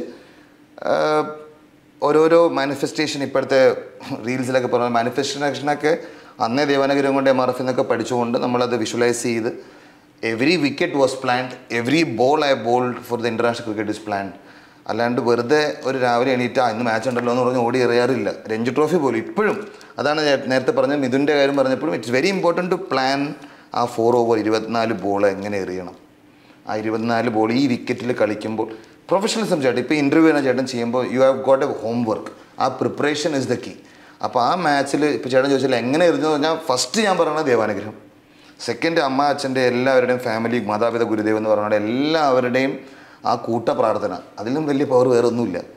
[SPEAKER 2] ആഹ്, ഓരോരോ മാനിഫെസ്റ്റേഷൻ ഇപ്പോഴത്തെ റീൽസിലൊക്കെ പറഞ്ഞ മാനിഫെസ്റ്റേഷനൊക്കെ അന്നേ ദേവാനഗരം കൊണ്ട് എം ആർ എഫ് എന്നൊക്കെ പഠിച്ചുകൊണ്ട് നമ്മളത് വിഷ്വലൈസ് ചെയ്ത് every wicket was planned every ball I bowled for the international cricket is planned അല്ലാണ്ട് വെറുതെ ഒരു രാവിലെ എണീറ്റ് "ആ, ഇന്ന് മാച്ച് ഉണ്ടല്ലോ എന്ന് പറഞ്ഞ് ഓടി എറിയാറില്ല രഞ്ജി ട്രോഫി പോലും ഇപ്പോഴും അതാണ് ഞാൻ നേരത്തെ പറഞ്ഞ മിഥുൻ്റെ കാര്യം പറഞ്ഞപ്പോഴും it's very important to plan ആ ഫോർ ഓവർ ഇരുപത്തിനാല് ബോൾ എങ്ങനെ എറിയണം ആ ഇരുപത്തിനാല് ബോൾ ഈ വിക്കറ്റിൽ കളിക്കുമ്പോൾ പ്രൊഫഷണലിസം ചേട്ടൻ ഇപ്പോൾ ഇൻ്റർവ്യൂ എന്ന ചേട്ടൻ ചെയ്യുമ്പോൾ you have got a homework ആ പ്രിപ്പറേഷൻ ഇസ് ദ കീ അപ്പോൾ ആ മാച്ചിൽ ഇപ്പോൾ ചേട്ടൻ ചോദിച്ചാൽ എങ്ങനെ എറിഞ്ഞു എന്ന് പറഞ്ഞാൽ ഫസ്റ്റ് ഞാൻ പറയുന്നത് ദേവാനുഗ്രഹം സെക്കൻഡ് അമ്മ അച്ഛൻ്റെ എല്ലാവരുടെയും ഫാമിലി മാതാപിത ഗുരുദേവ് എന്ന് പറഞ്ഞാൽ എല്ലാവരുടെയും ആ കൂട്ട പ്രാർത്ഥന അതിലും വലിയ പവർ വേറെ ഒന്നുമില്ല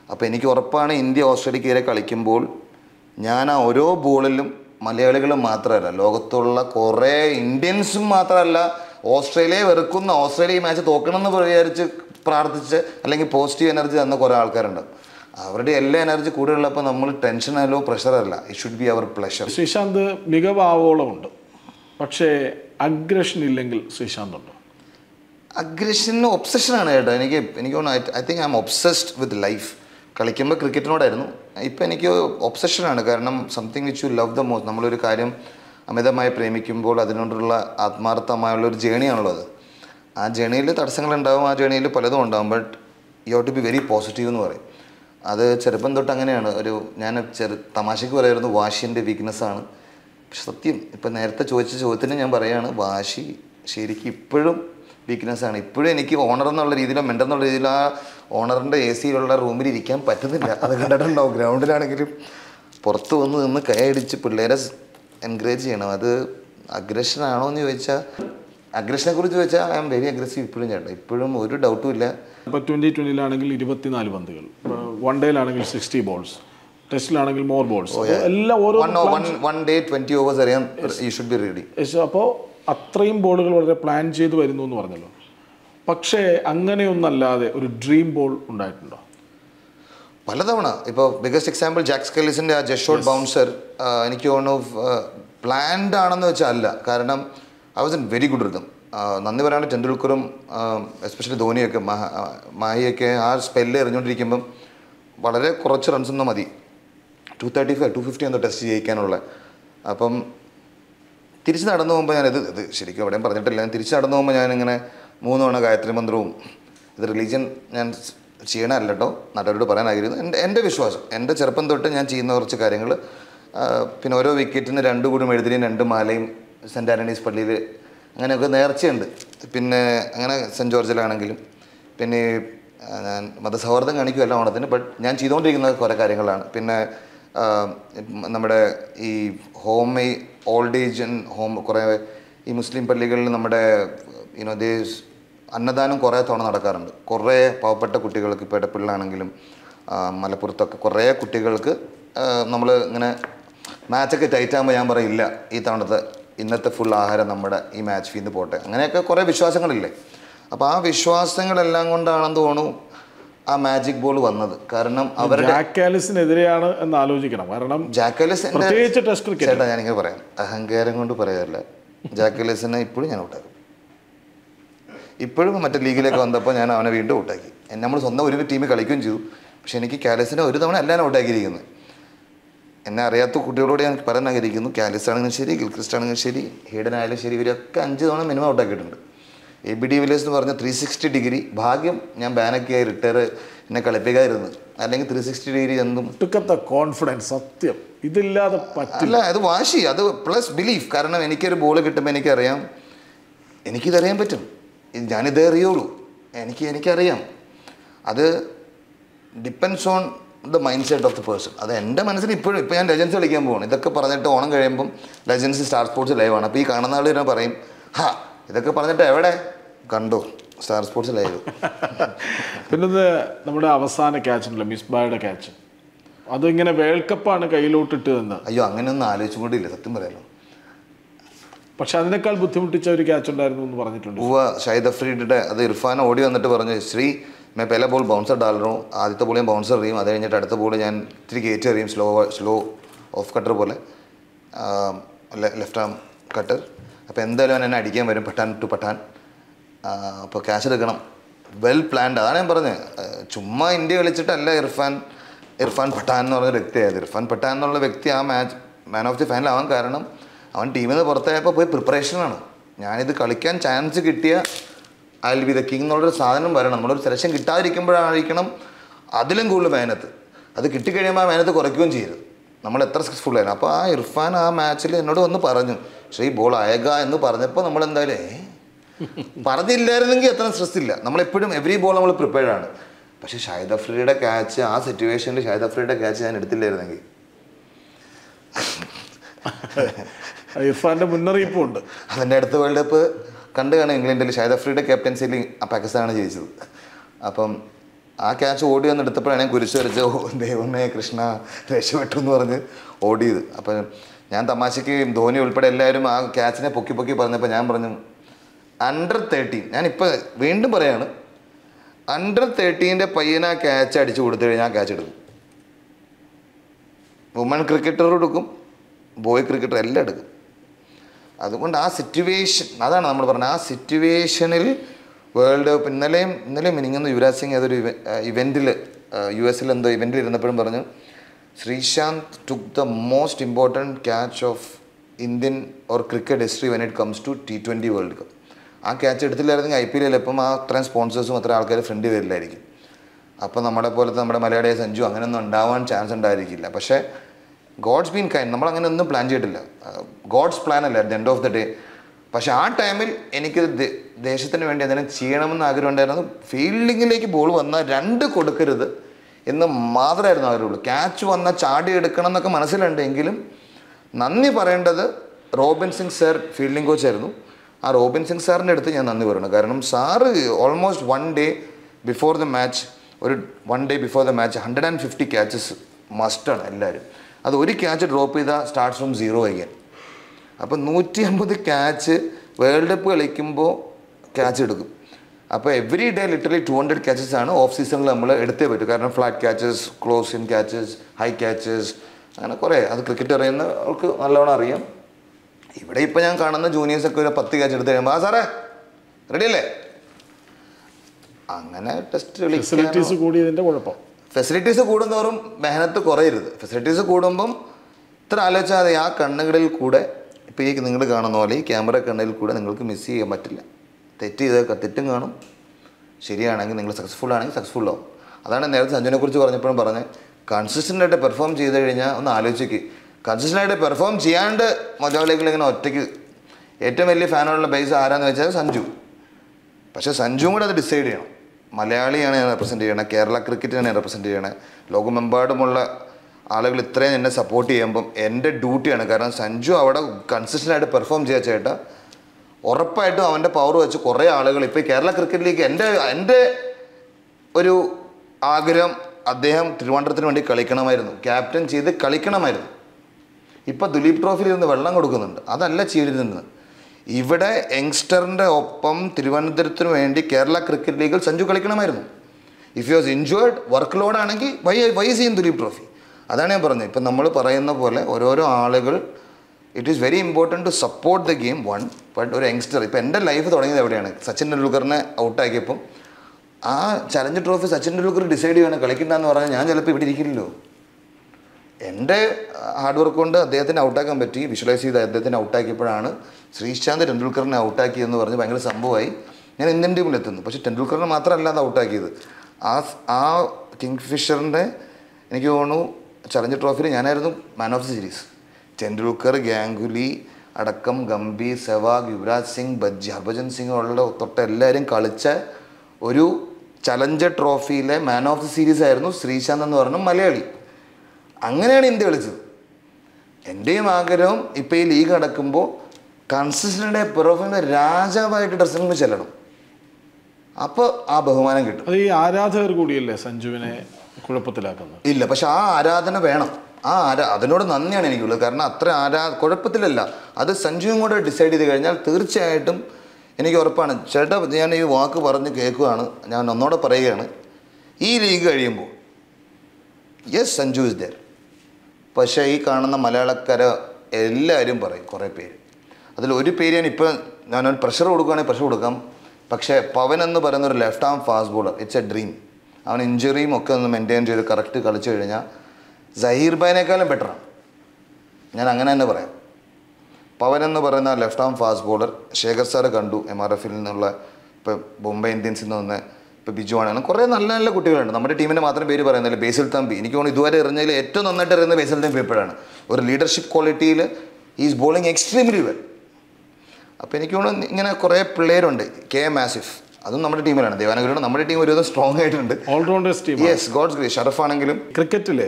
[SPEAKER 2] അപ്പോൾ എനിക്ക് ഉറപ്പാണ് ഇന്ത്യ ഓസ്ട്രേലിയക്കെതിരെ കളിക്കുമ്പോൾ ഞാൻ ആ ഓരോ ബോളിലും മലയാളികൾ മാത്രമല്ല ലോകത്തുള്ള കുറേ ഇന്ത്യൻസും മാത്രമല്ല ഓസ്ട്രേലിയയെ വെറുക്കുന്ന ഓസ്ട്രേലിയ ഈ മാച്ച് തോക്കണമെന്ന് വിചാരിച്ച് പ്രാർത്ഥിച്ച് അല്ലെങ്കിൽ പോസിറ്റീവ് എനർജി തന്ന കുറേ ആൾക്കാരുണ്ട് അവരുടെ എല്ലാ എനർജി കൂടെ ഉള്ളപ്പോൾ നമ്മൾ ടെൻഷനല്ലോ പ്രഷറല്ല it should be our pleasure
[SPEAKER 1] Sreesanth മികവാവോളമുണ്ട് പക്ഷേ അഗ്രഷൻ ഇല്ലെങ്കിൽ ശ്രീശാന്ത് ഉണ്ടോ
[SPEAKER 2] അഗ്രഷൻ ഒബ്സഷനാണ് കേട്ടോ എനിക്ക് എനിക്ക് തോന്നുന്നു I think I'm obsessed with life കളിക്കുമ്പോൾ ക്രിക്കറ്റിനോടായിരുന്നു ഇപ്പം എനിക്ക് ഒബ്സഷനാണ് കാരണം something which you love the most നമ്മളൊരു കാര്യം അമിതമായി പ്രേമിക്കുമ്പോൾ അതിനോടുള്ള ആത്മാർത്ഥമായുള്ള ഒരു ജേണിയാണുള്ളത് ആ ജേണിയിൽ തടസ്സങ്ങളുണ്ടാവും ആ ജേണിയിൽ പലതും ഉണ്ടാവും but you have to be very positive എന്ന് പറയും അത് ചെറുപ്പം തൊട്ട് അങ്ങനെയാണ് ഒരു ഞാൻ ചെറു തമാശയ്ക്ക് പറയായിരുന്നു വാശിൻ്റെ വീക്ക്നെസ്സാണ് പക്ഷെ സത്യം ഇപ്പം നേരത്തെ ചോദിച്ച ചോദ്യത്തിന് ഞാൻ പറയുകയാണ് വാശി ശരിക്കും ഇപ്പോഴും വീക്ക്നെസ് ആണ് ഇപ്പോഴും എനിക്ക് ഓണർ എന്നുള്ള രീതിയിലോ മെൻ്റർ എന്നുള്ള രീതിയിലോ ആ ഓണറിൻ്റെ എ സിയിലുള്ള റൂമിൽ ഇരിക്കാൻ പറ്റുന്നില്ല അത് കണ്ടിട്ടുണ്ടാവും ഗ്രൗണ്ടിലാണെങ്കിലും പുറത്ത് വന്ന് നിന്ന് കൈയടിച്ച് പിള്ളേരെ എൻകറേജ് ചെയ്യണം അത് അഗ്രഷൻ ആണോ എന്ന് ചോദിച്ചാൽ അഗ്രഷനെ കുറിച്ച് ചോദിച്ചാൽ ഐ എം വെരി അഗ്രസീവ് ഇപ്പോഴും ചേട്ടാ ഇപ്പോഴും ഒരു ഡൗട്ടും ഇല്ല
[SPEAKER 1] ഇപ്പോൾ ട്വൻ്റി ട്വൻ്റിയിലാണെങ്കിൽ ഇരുപത്തിനാല് പന്തുകൾ വൺ ഡേയിലാണെങ്കിൽ സിക്സ്റ്റി ബോൾസ് ടെസ്റ്റിലാണെങ്കിൽ മോർ ബോൾസ് എല്ലാം ഓരോ
[SPEAKER 2] one one one day twenty overs അറിയാൻ യു ഷുഡ് ബി റെഡി
[SPEAKER 1] അപ്പോൾ അത്രയും ബോളുകൾ വളരെ പ്ലാൻ ചെയ്ത് വരുന്നു എന്ന് പറഞ്ഞല്ലോ പക്ഷേ അങ്ങനെയൊന്നല്ലാതെ ഒരു ഡ്രീം ബോൾ ഉണ്ടായിട്ടുണ്ടോ
[SPEAKER 2] പലതവണ ഇപ്പോൾ ബിഗസ്റ്റ് എക്സാമ്പിൾ ജാക്സ് കെല്ലിസിൻ്റെ ആ ജസ്റ്റ് ഷോട്ട് ബൗൺസർ എനിക്ക് തോന്നുന്നു പ്ലാൻഡ് ആണെന്ന് വെച്ചാൽ അല്ല കാരണം I was in very good rhythm നന്ദി പറയാണ്ട് ടെണ്ടുൽക്കറും എസ്പെഷ്യലി ധോണിയൊക്കെ മഹ- ആ, മാഹിയൊക്കെ ആ സ്പെല്ല് എറിഞ്ഞുകൊണ്ടിരിക്കുമ്പം വളരെ കുറച്ച് റൺസ് ഒന്നും മതി two thirty five to fifty എന്തോ ടെസ്റ്റ് ജയിക്കാനുള്ള അപ്പം തിരിച്ച് നടന്നു പോകുമ്പോൾ ഞാൻ ഇത് ഇത് ശരിക്കും എവിടെയും പറഞ്ഞിട്ടില്ല ഞാൻ തിരിച്ച് നടന്നു പോകുമ്പോൾ ഞാനിങ്ങനെ മൂന്ന് തവണ ഗായത്രി മന്ത്രവും ഇത് റിലീജിയൻ ഞാൻ സ് ചെയ്യണമല്ല കേട്ടോ നാട്ടുകാരോട് പറയാൻ ആഗ്രഹിക്കുന്നു എൻ്റെ എൻ്റെ വിശ്വാസം എൻ്റെ ചെറുപ്പം തൊട്ട് ഞാൻ ചെയ്യുന്ന കുറച്ച് കാര്യങ്ങൾ പിന്നെ ഓരോ വിക്കറ്റിന് രണ്ട് കൂടും എഴുതിനും രണ്ട് മാലയും സെൻറ്റ് ആൻ്റണീസ് പള്ളിയിൽ അങ്ങനെയൊക്കെ നേർച്ചയുണ്ട് പിന്നെ അങ്ങനെ സെൻറ്റ് ജോർജിലാണെങ്കിലും പിന്നെ ഈ, ആ, ഞാൻ മതസൗഹാർദ്ദം കാണിക്കുമല്ല ഓണത്തിന് ബട്ട് ഞാൻ ചെയ്തുകൊണ്ടിരിക്കുന്ന കുറേ കാര്യങ്ങളാണ് പിന്നെ ആ, നമ്മുടെ ഈ ഹോം ഈ ഓൾഡ് ഏജ് ഹോം കുറേ ഈ മുസ്ലിം പള്ളികളിൽ നമ്മുടെ യുനോ ദേ അന്നദാനം കുറേ തവണ നടക്കാറുണ്ട് കുറേ പാവപ്പെട്ട കുട്ടികൾക്ക് ഇപ്പോൾ ഇടപ്പിള്ളാണെങ്കിലും ആ, മലപ്പുറത്തൊക്കെ കുറേ കുട്ടികൾക്ക് നമ്മൾ ഇങ്ങനെ മാച്ചൊക്കെ ടൈറ്റ് ആകുമ്പോൾ ഞാൻ പറയില്ല ഈ തവണത്തെ ഇന്നത്തെ ഫുൾ ആഹാരം നമ്മുടെ ഈ മാച്ച് ഫീന്ന് പോട്ടെ അങ്ങനെയൊക്കെ കുറേ വിശ്വാസങ്ങളില്ലേ അപ്പോൾ ആ വിശ്വാസങ്ങളെല്ലാം കൊണ്ടാണെന്ന് തോന്നുന്നു ആ മാജിക് ബോൾ വന്നത് കാരണം അവരുടെ
[SPEAKER 1] ജാക്കാലിസിനെതിരെയാണ് എന്ന് ആലോചിക്കണം കാരണം
[SPEAKER 2] ജാക്കലിസ് എൻ്റെ
[SPEAKER 1] പ്രത്യേകിച്ച് ടെസ്റ്റ് ക്രിക്കറ്റ്
[SPEAKER 2] ചേട്ടാ ഞാനിങ്ങനെ പറയാം അഹങ്കാരം കൊണ്ട് പറയാറില്ല ജാക്കലിസിനെ ഇപ്പോഴും ഞാൻ ഔട്ടാക്കും ഇപ്പോഴും മറ്റേ ലീഗിലേക്ക് വന്നപ്പോൾ ഞാൻ അവനെ വീണ്ടും ഔട്ടാക്കി നമ്മൾ സ്വന്തം ഒരു ടീമിൽ കളിക്കുകയും ചെയ്തു പക്ഷെ എനിക്ക് കാലിസിനെ ഒരു തവണ അല്ല ഞാൻ ഔട്ടാക്കിയിരിക്കുന്നത് എന്നെ അറിയാത്ത കുട്ടികളോട് ഞാൻ പറയാൻ ആഗ്രഹിക്കുന്നു കാലിസ് ആണെങ്കിലും ശരി ഗിൽക്രിസ്റ്റ് ആണെങ്കിലും ശരി ഹീഡൻ ആയാലും ശരി ഇവരൊക്കെ അഞ്ച് തവണ മിനിമം ഔട്ടാക്കിയിട്ടുണ്ട് എ ബി ഡി വില്ലേഴ്സ് എന്ന് പറഞ്ഞ ത്രീ സിക്സ്റ്റി ഡിഗ്രി ഭാഗ്യം ഞാൻ ബാനൊക്കെ ആയി റിട്ടയർ എന്നെ കളിപ്പിക്കാതിരുന്നു അല്ലെങ്കിൽ ത്രീ സിക്സ്റ്റി ഡിഗ്രി എന്തും
[SPEAKER 1] ഒട്ടുക്കത്തെ കോൺഫിഡൻസ് സത്യം ഇതില്ലാതെ പറ്റില്ല
[SPEAKER 2] അല്ല അത് വാശി അത് പ്ലസ് ബിലീഫ് കാരണം എനിക്കൊരു ബോൾ കിട്ടുമ്പോൾ എനിക്കറിയാം എനിക്കിതറിയാൻ പറ്റും ഇത് ഞാനിതേ അറിയുള്ളൂ എനിക്ക് എനിക്കറിയാം അത് depends on the mindset of the person അത് എൻ്റെ മനസ്സിൽ ഇപ്പോഴും ഇപ്പോൾ ഞാൻ ലെജൻസ് കളിക്കാൻ പോകണം ഇതൊക്കെ പറഞ്ഞിട്ട് ഓണം കഴിയുമ്പം ലെജൻസ് സ്റ്റാർ സ്പോർട്സ് ലൈവാണ് അപ്പോൾ ഈ കാണുന്ന ആൾ ഞാൻ പറയും ഹാ ഇതൊക്കെ പറഞ്ഞിട്ട് എവിടെ കണ്ടു സ്റ്റാർ സ്പോർട്സ് ലൈവ്
[SPEAKER 1] പിന്നെ ഇത് നമ്മുടെ അവസാന ക്യാച്ച് ഉണ്ടല്ലോ മിസ്ബായുടെ ക്യാച്ച് അതിങ്ങനെ വേൾഡ് കപ്പാണ് കയ്യിലോട്ടിട്ട് നിന്ന്
[SPEAKER 2] അയ്യോ അങ്ങനെയൊന്നും ആലോചിച്ചുകൊണ്ടില്ല സത്യം പറയാലോ
[SPEAKER 1] പക്ഷെ അതിനേക്കാൾ ബുദ്ധിമുട്ടിച്ച ഒരു ക്യാച്ച് ഉണ്ടായിരുന്നു എന്ന് പറഞ്ഞിട്ടുണ്ട്
[SPEAKER 2] ഉവ്വ ഷാഹിദ് അഫ്രീഡിയുടെ അത് ഇർഫാൻ ഓടി വന്നിട്ട് പറഞ്ഞു ശ്രീ മേ പെല ബോൾ ബൗൺസർ ഡാലറോ ആദ്യത്തെ ബോൾ ഞാൻ ബൗൺസർ എറിയും അത് കഴിഞ്ഞിട്ട് അടുത്ത ബോൾ ഞാൻ ഇത്തിരി കയറ്റി എറിയും സ്ലോ സ്ലോ ഓഫ് കട്ടർ പോലെ ലെഫ്റ്റ് ആം കട്ടർ അപ്പോൾ എന്തായാലും അവൻ എന്നെ അടിക്കാൻ വരും പട്ടാൻ ടു പട്ടാൻ അപ്പോൾ ക്യാഷ് എടുക്കണം വെൽ പ്ലാൻഡ് അതാണ് ഞാൻ പറഞ്ഞത് ആ, ചുമ്മാ ഇന്ത്യ കളിച്ചിട്ടല്ല ഇർഫാൻ ഇർഫാൻ പട്ടാൻ എന്ന് പറഞ്ഞ വ്യക്തിയായത് ഇർഫാൻ പട്ടാൻ എന്നുള്ള വ്യക്തി ആ മാച്ച് മാൻ ഓഫ് ദി ഫൈനലാവാൻ കാരണം അവൻ ടീമിൽ നിന്ന് പുറത്തായപ്പോൾ പോയി പ്രിപ്പറേഷനാണ് ഞാനിത് കളിക്കാൻ ചാൻസ് കിട്ടിയ ഐ ബി ദ കിങ് എന്നുള്ളൊരു സാധനം വരണം നമ്മളൊരു സെലക്ഷൻ കിട്ടാതിരിക്കുമ്പോഴായിരിക്കണം അതിലും കൂടുതൽ മേനത്ത് അത് കിട്ടിക്കഴിയുമ്പോൾ ആ മേനത്ത് കുറയ്ക്കുകയും ചെയ്യരുത് നമ്മൾ എത്ര സക്സസ്ഫുൾ ആയിരുന്നു അപ്പോൾ ആ ഇർഫാൻ ആ മാച്ചിൽ എന്നോട് വന്ന് പറഞ്ഞു പക്ഷേ ഈ ബോൾ അയക എന്ന് പറഞ്ഞപ്പോൾ നമ്മൾ എന്തായാലും ഏ പറഞ്ഞില്ലായിരുന്നെങ്കിൽ എത്ര സ്ട്രെസ് ഇല്ല നമ്മളെപ്പോഴും എവറി ബോൾ നമ്മൾ പ്രിപ്പയർഡ് ആണ് പക്ഷേ ഷാഹിദ് അഫ്രീയുടെ ക്യാച്ച് ആ സിറ്റുവേഷനിൽ ഷാഹിദ് അഫ്രീയുടെ ക്യാച്ച് ഞാൻ എടുത്തില്ലായിരുന്നെങ്കിൽ
[SPEAKER 1] ഇർഫാന്റെ മുന്നറിയിപ്പും ഉണ്ട്
[SPEAKER 2] അതിൻ്റെ അടുത്ത വേൾഡ് കപ്പ് കണ്ടു കാണും ഇംഗ്ലണ്ടിൽ ഷാഹിദ് അഫ്രീയുടെ ക്യാപ്റ്റൻസിയിൽ പാകിസ്ഥാനാണ് ജയിച്ചത് അപ്പം ആ ക്യാച്ച് ഓടി വന്ന് എടുത്തപ്പോഴാണ് ഞാൻ കുരിശ് വരച്ച് "ഓ, ദൈവമേ കൃഷ്ണ രക്ഷപ്പെട്ടു എന്ന് പറഞ്ഞ് ഓടിയത് അപ്പം ഞാൻ തമാശയ്ക്ക് ധോനി ഉൾപ്പെടെ എല്ലാവരും ആ ക്യാച്ചിനെ പൊക്കി പൊക്കി പറഞ്ഞപ്പോൾ ഞാൻ പറഞ്ഞു അണ്ടർ തേർട്ടീൻ ഞാനിപ്പോൾ വീണ്ടും പറയാണ് അണ്ടർ തേർട്ടീൻ്റെ പയ്യന് ആ ക്യാച്ച് അടിച്ചു കൊടുത്തു കഴിഞ്ഞാൽ ആ ക്യാച്ച് എടുക്കും വുമൺ ക്രിക്കറ്റർ എടുക്കും ബോയ് ക്രിക്കറ്റർ എല്ലാം എടുക്കും അതുകൊണ്ട് ആ സിറ്റുവേഷൻ അതാണ് നമ്മൾ പറഞ്ഞത് ആ സിറ്റുവേഷനിൽ വേൾഡ് കപ്പ് ഇന്നലെയും ഇന്നലെയും മിനിങ്ങുന്ന യുവരാജ് സിംഗ് ഏതൊരു ഇവൻറ്റിൽ യു എസിൽ എന്തോ ഇവൻറ്റിൽ ഇരുന്നപ്പോഴും പറഞ്ഞു Sreesanth took the most important catch of Indian or cricket history when it comes to T twenty World Cup ആ ക്യാച്ച് എടുത്തില്ലായിരുന്നെങ്കിൽ ഐ പി എല്ലിൽ ഇപ്പം ആ അത്രയും സ്പോൺസേഴ്സും അത്രയും ആൾക്കാർ ഫ്രണ്ട് വരില്ലായിരിക്കും അപ്പോൾ നമ്മുടെ പോലത്തെ നമ്മുടെ മലയാളിയെ സഞ്ജു അങ്ങനെയൊന്നും ഉണ്ടാവാൻ ചാൻസ് ഉണ്ടായിരിക്കില്ല പക്ഷേ ഗോഡ്സ് ബീൻ കൈൻഡ് നമ്മൾ അങ്ങനെ ഒന്നും പ്ലാൻ ചെയ്തിട്ടില്ല ഗോഡ്സ് പ്ലാൻ അല്ല at the end of the day പക്ഷേ ആ ടൈമിൽ എനിക്ക് ദേ- ദേശത്തിന് വേണ്ടി എന്തെങ്കിലും ചെയ്യണമെന്ന് ആഗ്രഹം ഉണ്ടായിരുന്നു ഫീൽഡിങ്ങിലേക്ക് ബോൾ വന്നാൽ രണ്ട് കൊടുക്കരുത് എന്ന് മാത്രമായിരുന്നു ആഗ്രഹമുള്ളൂ ക്യാച്ച് വന്നാൽ ചാടി എടുക്കണം എന്നൊക്കെ മനസ്സിലുണ്ട് എങ്കിലും നന്ദി പറയേണ്ടത് റോബിൻ സിംഗ് സാർ ഫീൽഡിംഗ് കോച്ചായിരുന്നു ആ റോബിൻ സിംഗ് സാറിൻ്റെ അടുത്ത് ഞാൻ നന്ദി പറയണം കാരണം sir almost one day before the match ഒരു one day before the match hundred and fifty catches മസ്റ്റാണ് എല്ലാവരും അത് ഒരു ക്യാച്ച് ഡ്രോപ്പ് ചെയ്താൽ സ്റ്റാർട്ട് ഫ്രം സീറോ അഗൈൻ അപ്പോൾ നൂറ്റി അമ്പത് ക്യാച്ച് വേൾഡ് കപ്പ് കളിക്കുമ്പോൾ ക്യാച്ച് എടുക്കും അപ്പോൾ every day literally two hundred catches ആണ് ഓഫ് സീസണിൽ നമ്മൾ എടുത്തേ പറ്റൂ കാരണം flat catches close in catches high catches അങ്ങനെ കുറേ അത് ക്രിക്കറ്റ് അറിയുന്ന ആൾക്ക് നല്ലോണം അറിയാം ഇവിടെ ഇപ്പോൾ ഞാൻ കാണുന്ന ജൂനിയേഴ്സൊക്കെ ഒരു പത്ത് ക്യാച്ച് എടുത്ത് കഴിയുമ്പോൾ ആ സാറേ റെഡി അല്ലേ അങ്ങനെ ടെസ്റ്റ് കളിക്കാൻ
[SPEAKER 1] ഫെസിലിറ്റീസ് കൂടിയതിൻ്റെ കുഴപ്പം
[SPEAKER 2] ഫെസിലിറ്റീസ് കൂടുന്തോറും മെഹനത്ത് കുറയരുത് ഫെസിലിറ്റീസ് കൂടുമ്പം ഇത്ര ആലോചിച്ചാൽ മതി ആ കണ്ണുകളിൽ കൂടെ ഇപ്പോൾ ഈ നിങ്ങൾ കാണുന്ന പോലെ ഈ ക്യാമറ കണ്ണിൽ കൂടെ നിങ്ങൾക്ക് മിസ് ചെയ്യാൻ പറ്റില്ല തെറ്റ് ചെയ്ത തെറ്റും കാണും ശരിയാണെങ്കിൽ നിങ്ങൾ സക്സസ്ഫുൾ ആണെങ്കിൽ സക്സസ്ഫുൾ ആവും അതാണ് നേരത്തെ സഞ്ജുവിനെ കുറിച്ച് പറഞ്ഞപ്പോഴും പറഞ്ഞത് കൺസിസ്റ്റൻ്റ് ആയിട്ട് പെർഫോം ചെയ്ത് കഴിഞ്ഞാൽ ഒന്ന് ആലോചിക്ക് കൺസിസ്റ്റൻ്റ് ആയിട്ട് പെർഫോം ചെയ്യാണ്ട് മൊജാവിലേക്ക് ഇങ്ങനെ ഒറ്റയ്ക്ക് ഏറ്റവും വലിയ ഫാനുള്ള ബേസ് ആരാന്ന് വെച്ചാൽ സഞ്ജു പക്ഷേ സഞ്ജുവും കൂടെ അത് ഡിസൈഡ് ചെയ്യണം മലയാളിയാണ് ഞാൻ റെപ്രസെൻറ്റ് ചെയ്യണത് കേരള ക്രിക്കറ്റാണ് ഞാൻ റെപ്രസെൻറ്റ് ചെയ്യണത് ലോകമെമ്പാടുമുള്ള ആളുകൾ ഇത്രയും എന്നെ സപ്പോർട്ട് ചെയ്യുമ്പം എൻ്റെ ഡ്യൂട്ടിയാണ് കാരണം സഞ്ജു അവിടെ കൺസിസ്റ്റൻ്റ് ആയിട്ട് പെർഫോം ചെയ്യാ ചേട്ടാ ഉറപ്പായിട്ടും അവൻ്റെ പവർ വെച്ച് കുറേ ആളുകൾ ഇപ്പോൾ കേരള ക്രിക്കറ്റ് ലീഗ് എൻ്റെ എൻ്റെ ഒരു ആഗ്രഹം അദ്ദേഹം തിരുവനന്തപുരത്തിന് വേണ്ടി കളിക്കണമായിരുന്നു ക്യാപ്റ്റൻ ചെയ്ത് കളിക്കണമായിരുന്നു ഇപ്പം ദുലീപ് ട്രോഫിയിൽ ഇരുന്ന് വെള്ളം കൊടുക്കുന്നുണ്ട് അതല്ല ചെയ്തിരുന്നത് ഇവിടെ യങ്സ്റ്ററിൻ്റെ ഒപ്പം തിരുവനന്തപുരത്തിന് വേണ്ടി കേരള ക്രിക്കറ്റ് ലീഗിൽ സഞ്ജു കളിക്കണമായിരുന്നു if you was injured workload ആണെങ്കിൽ why why seen Duleep trophy അതാണ് ഞാൻ പറഞ്ഞത് ഇപ്പം നമ്മൾ പറയുന്ന പോലെ ഓരോരോ ആളുകൾ it is very important to support the game one but ഒരു യങ്സ്റ്റർ ഇപ്പം എൻ്റെ ലൈഫ് തുടങ്ങിയത് എവിടെയാണ് സച്ചിൻ ടെണ്ടുൽക്കറിനെ ഔട്ടാക്കിയപ്പം ആ challenge trophy Sachin Tendulkar decide ചെയ്യാണ് കളിക്കണ്ടെന്ന് പറഞ്ഞാൽ ഞാൻ ചിലപ്പോൾ ഇവിടെ ഇരിക്കില്ലല്ലോ എൻ്റെ ഹാർഡ് വർക്ക് കൊണ്ട് അദ്ദേഹത്തിനെ ഔട്ടാക്കാൻ പറ്റി വിഷ്വലൈസ് ചെയ്ത് അദ്ദേഹത്തിനെ ഔട്ടാക്കിയപ്പോഴാണ് ശ്രീശാന്ത് ടെണ്ടുൽക്കറിനെ ഔട്ടാക്കിയെന്ന് പറഞ്ഞ് ഭയങ്കര സംഭവമായി ഞാൻ ഇന്ത്യൻ ടീമിലെത്തുന്നു പക്ഷേ ടെണ്ടുൽക്കറിനെ മാത്രമല്ല അത് ഔട്ടാക്കിയത് ആ ആ കിങ് ഫിഷറിൻ്റെ എനിക്ക് തോന്നുന്നു ചലഞ്ച് ട്രോഫിയിൽ ഞാനായിരുന്നു man of the series Tendulkar Ganguly അടക്കം ഗംഭീർ സെവാഗ് യുവരാജ് സിംഗ് ബജ്ജി ഹർഭജൻ സിംഗ് ഉള്ള തൊട്ട് എല്ലാവരും കളിച്ച ഒരു ചലഞ്ചർ ട്രോഫിയിലെ മാൻ ഓഫ് ദി സീരീസ് ആയിരുന്നു ശ്രീശാന്ത് എന്ന് പറഞ്ഞ മലയാളി അങ്ങനെയാണ് ഇന്ത്യ കളിച്ചത് എൻ്റെയും ആഗ്രഹം ഇപ്പോൾ ഈ ലീഗ് നടക്കുമ്പോൾ കൺസിസ്റ്റൻ്റ് പെർഫോമൻസ് രാജാവായിട്ട് ഡ്രസ്സിംഗ് റൂമിൽ ചെല്ലണം അപ്പോൾ ആ ബഹുമാനം കിട്ടും
[SPEAKER 1] അത് ഈ ആരാധകർ കൂടിയല്ലേ സഞ്ജുവിനെ കുഴപ്പത്തിലാക്കുന്നത്
[SPEAKER 2] ഇല്ല പക്ഷെ ആ ആരാധന വേണം ആ ആരാ അതിനോട് നന്ദിയാണ് എനിക്കുള്ളത് കാരണം അത്ര ആരാ കുഴപ്പത്തിലല്ല അത് സഞ്ജുവും കൂടെ ഡിസൈഡ് ചെയ്ത് കഴിഞ്ഞാൽ തീർച്ചയായിട്ടും എനിക്ക് ഉറപ്പാണ് ചേട്ടാ ഞാൻ ഈ വാക്ക് പറഞ്ഞ് കേൾക്കുകയാണ് ഞാൻ ഒന്നോടെ പറയുകയാണ് ഈ ലീഗ് കഴിയുമ്പോൾ യെസ് സഞ്ജു ഇസ് ദർ പക്ഷേ ഈ കാണുന്ന മലയാളക്കാരെ എല്ലാവരും പറയും കുറേ പേര് അതിൽ ഒരു പേര് ഞാൻ ഇപ്പം ഞാൻ പ്രഷർ കൊടുക്കുകയാണെങ്കിൽ പ്രഷർ കൊടുക്കാം പക്ഷേ പവൻ എന്ന് പറയുന്ന ഒരു left arm fast bowler it's a dream അവൻ ഇഞ്ചുറിയും ഒക്കെ ഒന്ന് മെയിൻറ്റെയിൻ ചെയ്ത് കറക്റ്റ് കളിച്ചു കഴിഞ്ഞാൽ സഹീർ ഭായിനേക്കാളും ബെറ്ററാണ് ഞാൻ അങ്ങനെ തന്നെ പറയാം പവൻ എന്ന് പറയുന്ന left arm fast bowler Shekhar sir കണ്ടു എം ആർ എഫിൽ നിന്നുള്ള ഇപ്പോൾ ബോംബെ ഇന്ത്യൻസിൽ നിന്ന് വന്ന ഇപ്പോൾ ബിജു ആണെങ്കിലും കുറേ നല്ല നല്ല കുട്ടികളുണ്ട് നമ്മുടെ ടീമിൻ്റെ മാത്രം പേര് പറയുന്നില്ല ബേസിൽ തമ്പി എനിക്ക് തോന്നുന്നു ഇതുവരെ എറിഞ്ഞതിൽ ഏറ്റവും നന്നായിട്ട് എറിയുന്ന ബേസിൽ തമ്പി ഇപ്പോഴാണ് ഒരു ലീഡർഷിപ്പ് ക്വാളിറ്റിയിൽ ഈസ് ബോളിംഗ് എക്സ്ട്രീംലി വെൽ അപ്പോൾ എനിക്ക് തോന്നുന്നു ഇങ്ങനെ കുറേ പിള്ളേരുണ്ട് കെ എം ആസിഫ് അതും നമ്മുടെ ടീമിലാണ് ദേവാനഗരയുടെ നമ്മുടെ ടീം ഒരുവിധം സ്ട്രോങ് ആയിട്ടുണ്ട്
[SPEAKER 1] allrounders team
[SPEAKER 2] yes God's grace Sharaf ആണെങ്കിലും
[SPEAKER 1] ക്രിക്കറ്റിൽ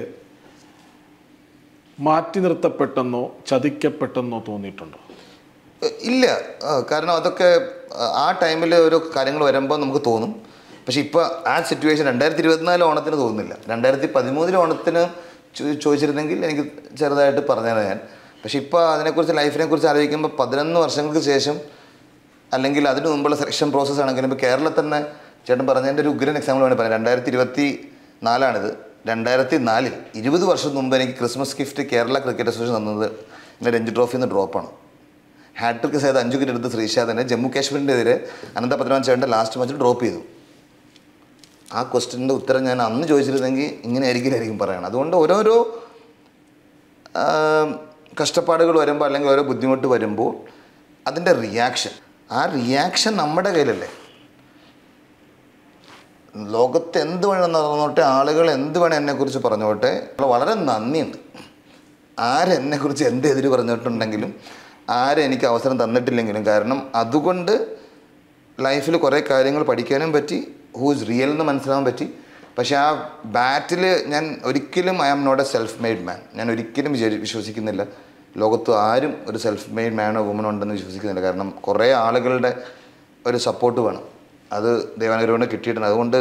[SPEAKER 1] മാറ്റി നിർത്തപ്പെട്ടെന്നോ ചതിക്കപ്പെട്ടെന്നോ തോന്നിയിട്ടുണ്ടോ
[SPEAKER 2] ഇല്ല ആ, കാരണം അതൊക്കെ ആ, ആ ടൈമിൽ ഓരോ കാര്യങ്ങൾ വരുമ്പോൾ നമുക്ക് തോന്നും പക്ഷെ ഇപ്പോൾ ആ സിറ്റുവേഷൻ രണ്ടായിരത്തി ഇരുപത്തിനാല് ഓണത്തിന് തോന്നുന്നില്ല രണ്ടായിരത്തി പതിമൂന്നിലെ ഓണത്തിന് ചോ- ചോദിച്ചിരുന്നെങ്കിൽ എനിക്ക് ചെറുതായിട്ട് പറഞ്ഞതാണ് ഞാൻ പക്ഷെ ഇപ്പോൾ അതിനെക്കുറിച്ച് ലൈഫിനെ കുറിച്ച് ആലോചിക്കുമ്പോൾ പതിനൊന്ന് വർഷങ്ങൾക്ക് ശേഷം അല്ലെങ്കിൽ അതിന് മുമ്പുള്ള സെലക്ഷൻ പ്രോസസ്സ് ആണെങ്കിലും ഇപ്പോൾ കേരളത്തിൽ തന്നെ ചേട്ടൻ പറഞ്ഞതിൻ്റെ ഒരു ഉഗ്രൻ എക്സാമ്പിൾ വേണമെങ്കിൽ പറയാം രണ്ടായിരത്തി ഇരുപത്തി നാലാണിത് രണ്ടായിരത്തി നാലിൽ ഇരുപത് വർഷം മുമ്പ് എനിക്ക് Christmas gift Kerala cricket association തന്നത് എൻ്റെ രഞ്ജി ട്രോഫിയിൽ നിന്ന് ഡ്രോപ്പാണ് ഹാട്രിക് സേത് അഞ്ച് വിക്കറ്റ് എടുത്ത് ശ്രീശാദിനെ ജമ്മു കാശ്മീരിൻ്റെ എതിരെ അനന്ത പത്മനാഭൻ ചേട്ടൻ്റെ ലാസ്റ്റ് മാച്ചിൽ ഡ്രോപ്പ് ചെയ്തു ആ ക്വസ്റ്റ്യൻ്റെ ഉത്തരം ഞാൻ അന്ന് ചോദിച്ചിരുന്നെങ്കിൽ ഇങ്ങനെ ആയിരിക്കില്ലായിരിക്കും പറയണം അതുകൊണ്ട് ഓരോരോ ആ, കഷ്ടപ്പാടുകൾ വരുമ്പോൾ അല്ലെങ്കിൽ ഓരോ ബുദ്ധിമുട്ട് വരുമ്പോൾ അതിൻ്റെ റിയാക്ഷൻ ആ റിയാക്ഷൻ നമ്മുടെ കയ്യിലല്ലേ ലോകത്ത് എന്ത് വേണം നടന്നോട്ടെ ആളുകൾ എന്ത് വേണം എന്നെക്കുറിച്ച് പറഞ്ഞോട്ടെ വളരെ നന്ദിയുണ്ട് ആരെന്നെക്കുറിച്ച് എന്ത് എതിര് പറഞ്ഞിട്ടുണ്ടെങ്കിലും ആരെനിക്ക് അവസരം തന്നിട്ടില്ലെങ്കിലും കാരണം അതുകൊണ്ട് ലൈഫിൽ കുറേ കാര്യങ്ങൾ പഠിക്കാനും പറ്റി ഹൂസ് റിയൽ എന്ന് മനസ്സിലാവാൻ പറ്റി പക്ഷേ ആ ബാറ്റിൽ ഞാൻ ഒരിക്കലും I am not a self made man ഞാൻ ഒരിക്കലും വിചാരി വിശ്വസിക്കുന്നില്ല ലോകത്ത് ആരും ഒരു സെൽഫ് മെയ്ഡ് മാനോ വുമനോ ഉണ്ടെന്ന് വിശ്വസിക്കുന്നില്ല കാരണം കുറേ ആളുകളുടെ ഒരു സപ്പോർട്ട് വേണം അത് ദേവാനഗരോട് കിട്ടിയിട്ടുണ്ട് അതുകൊണ്ട്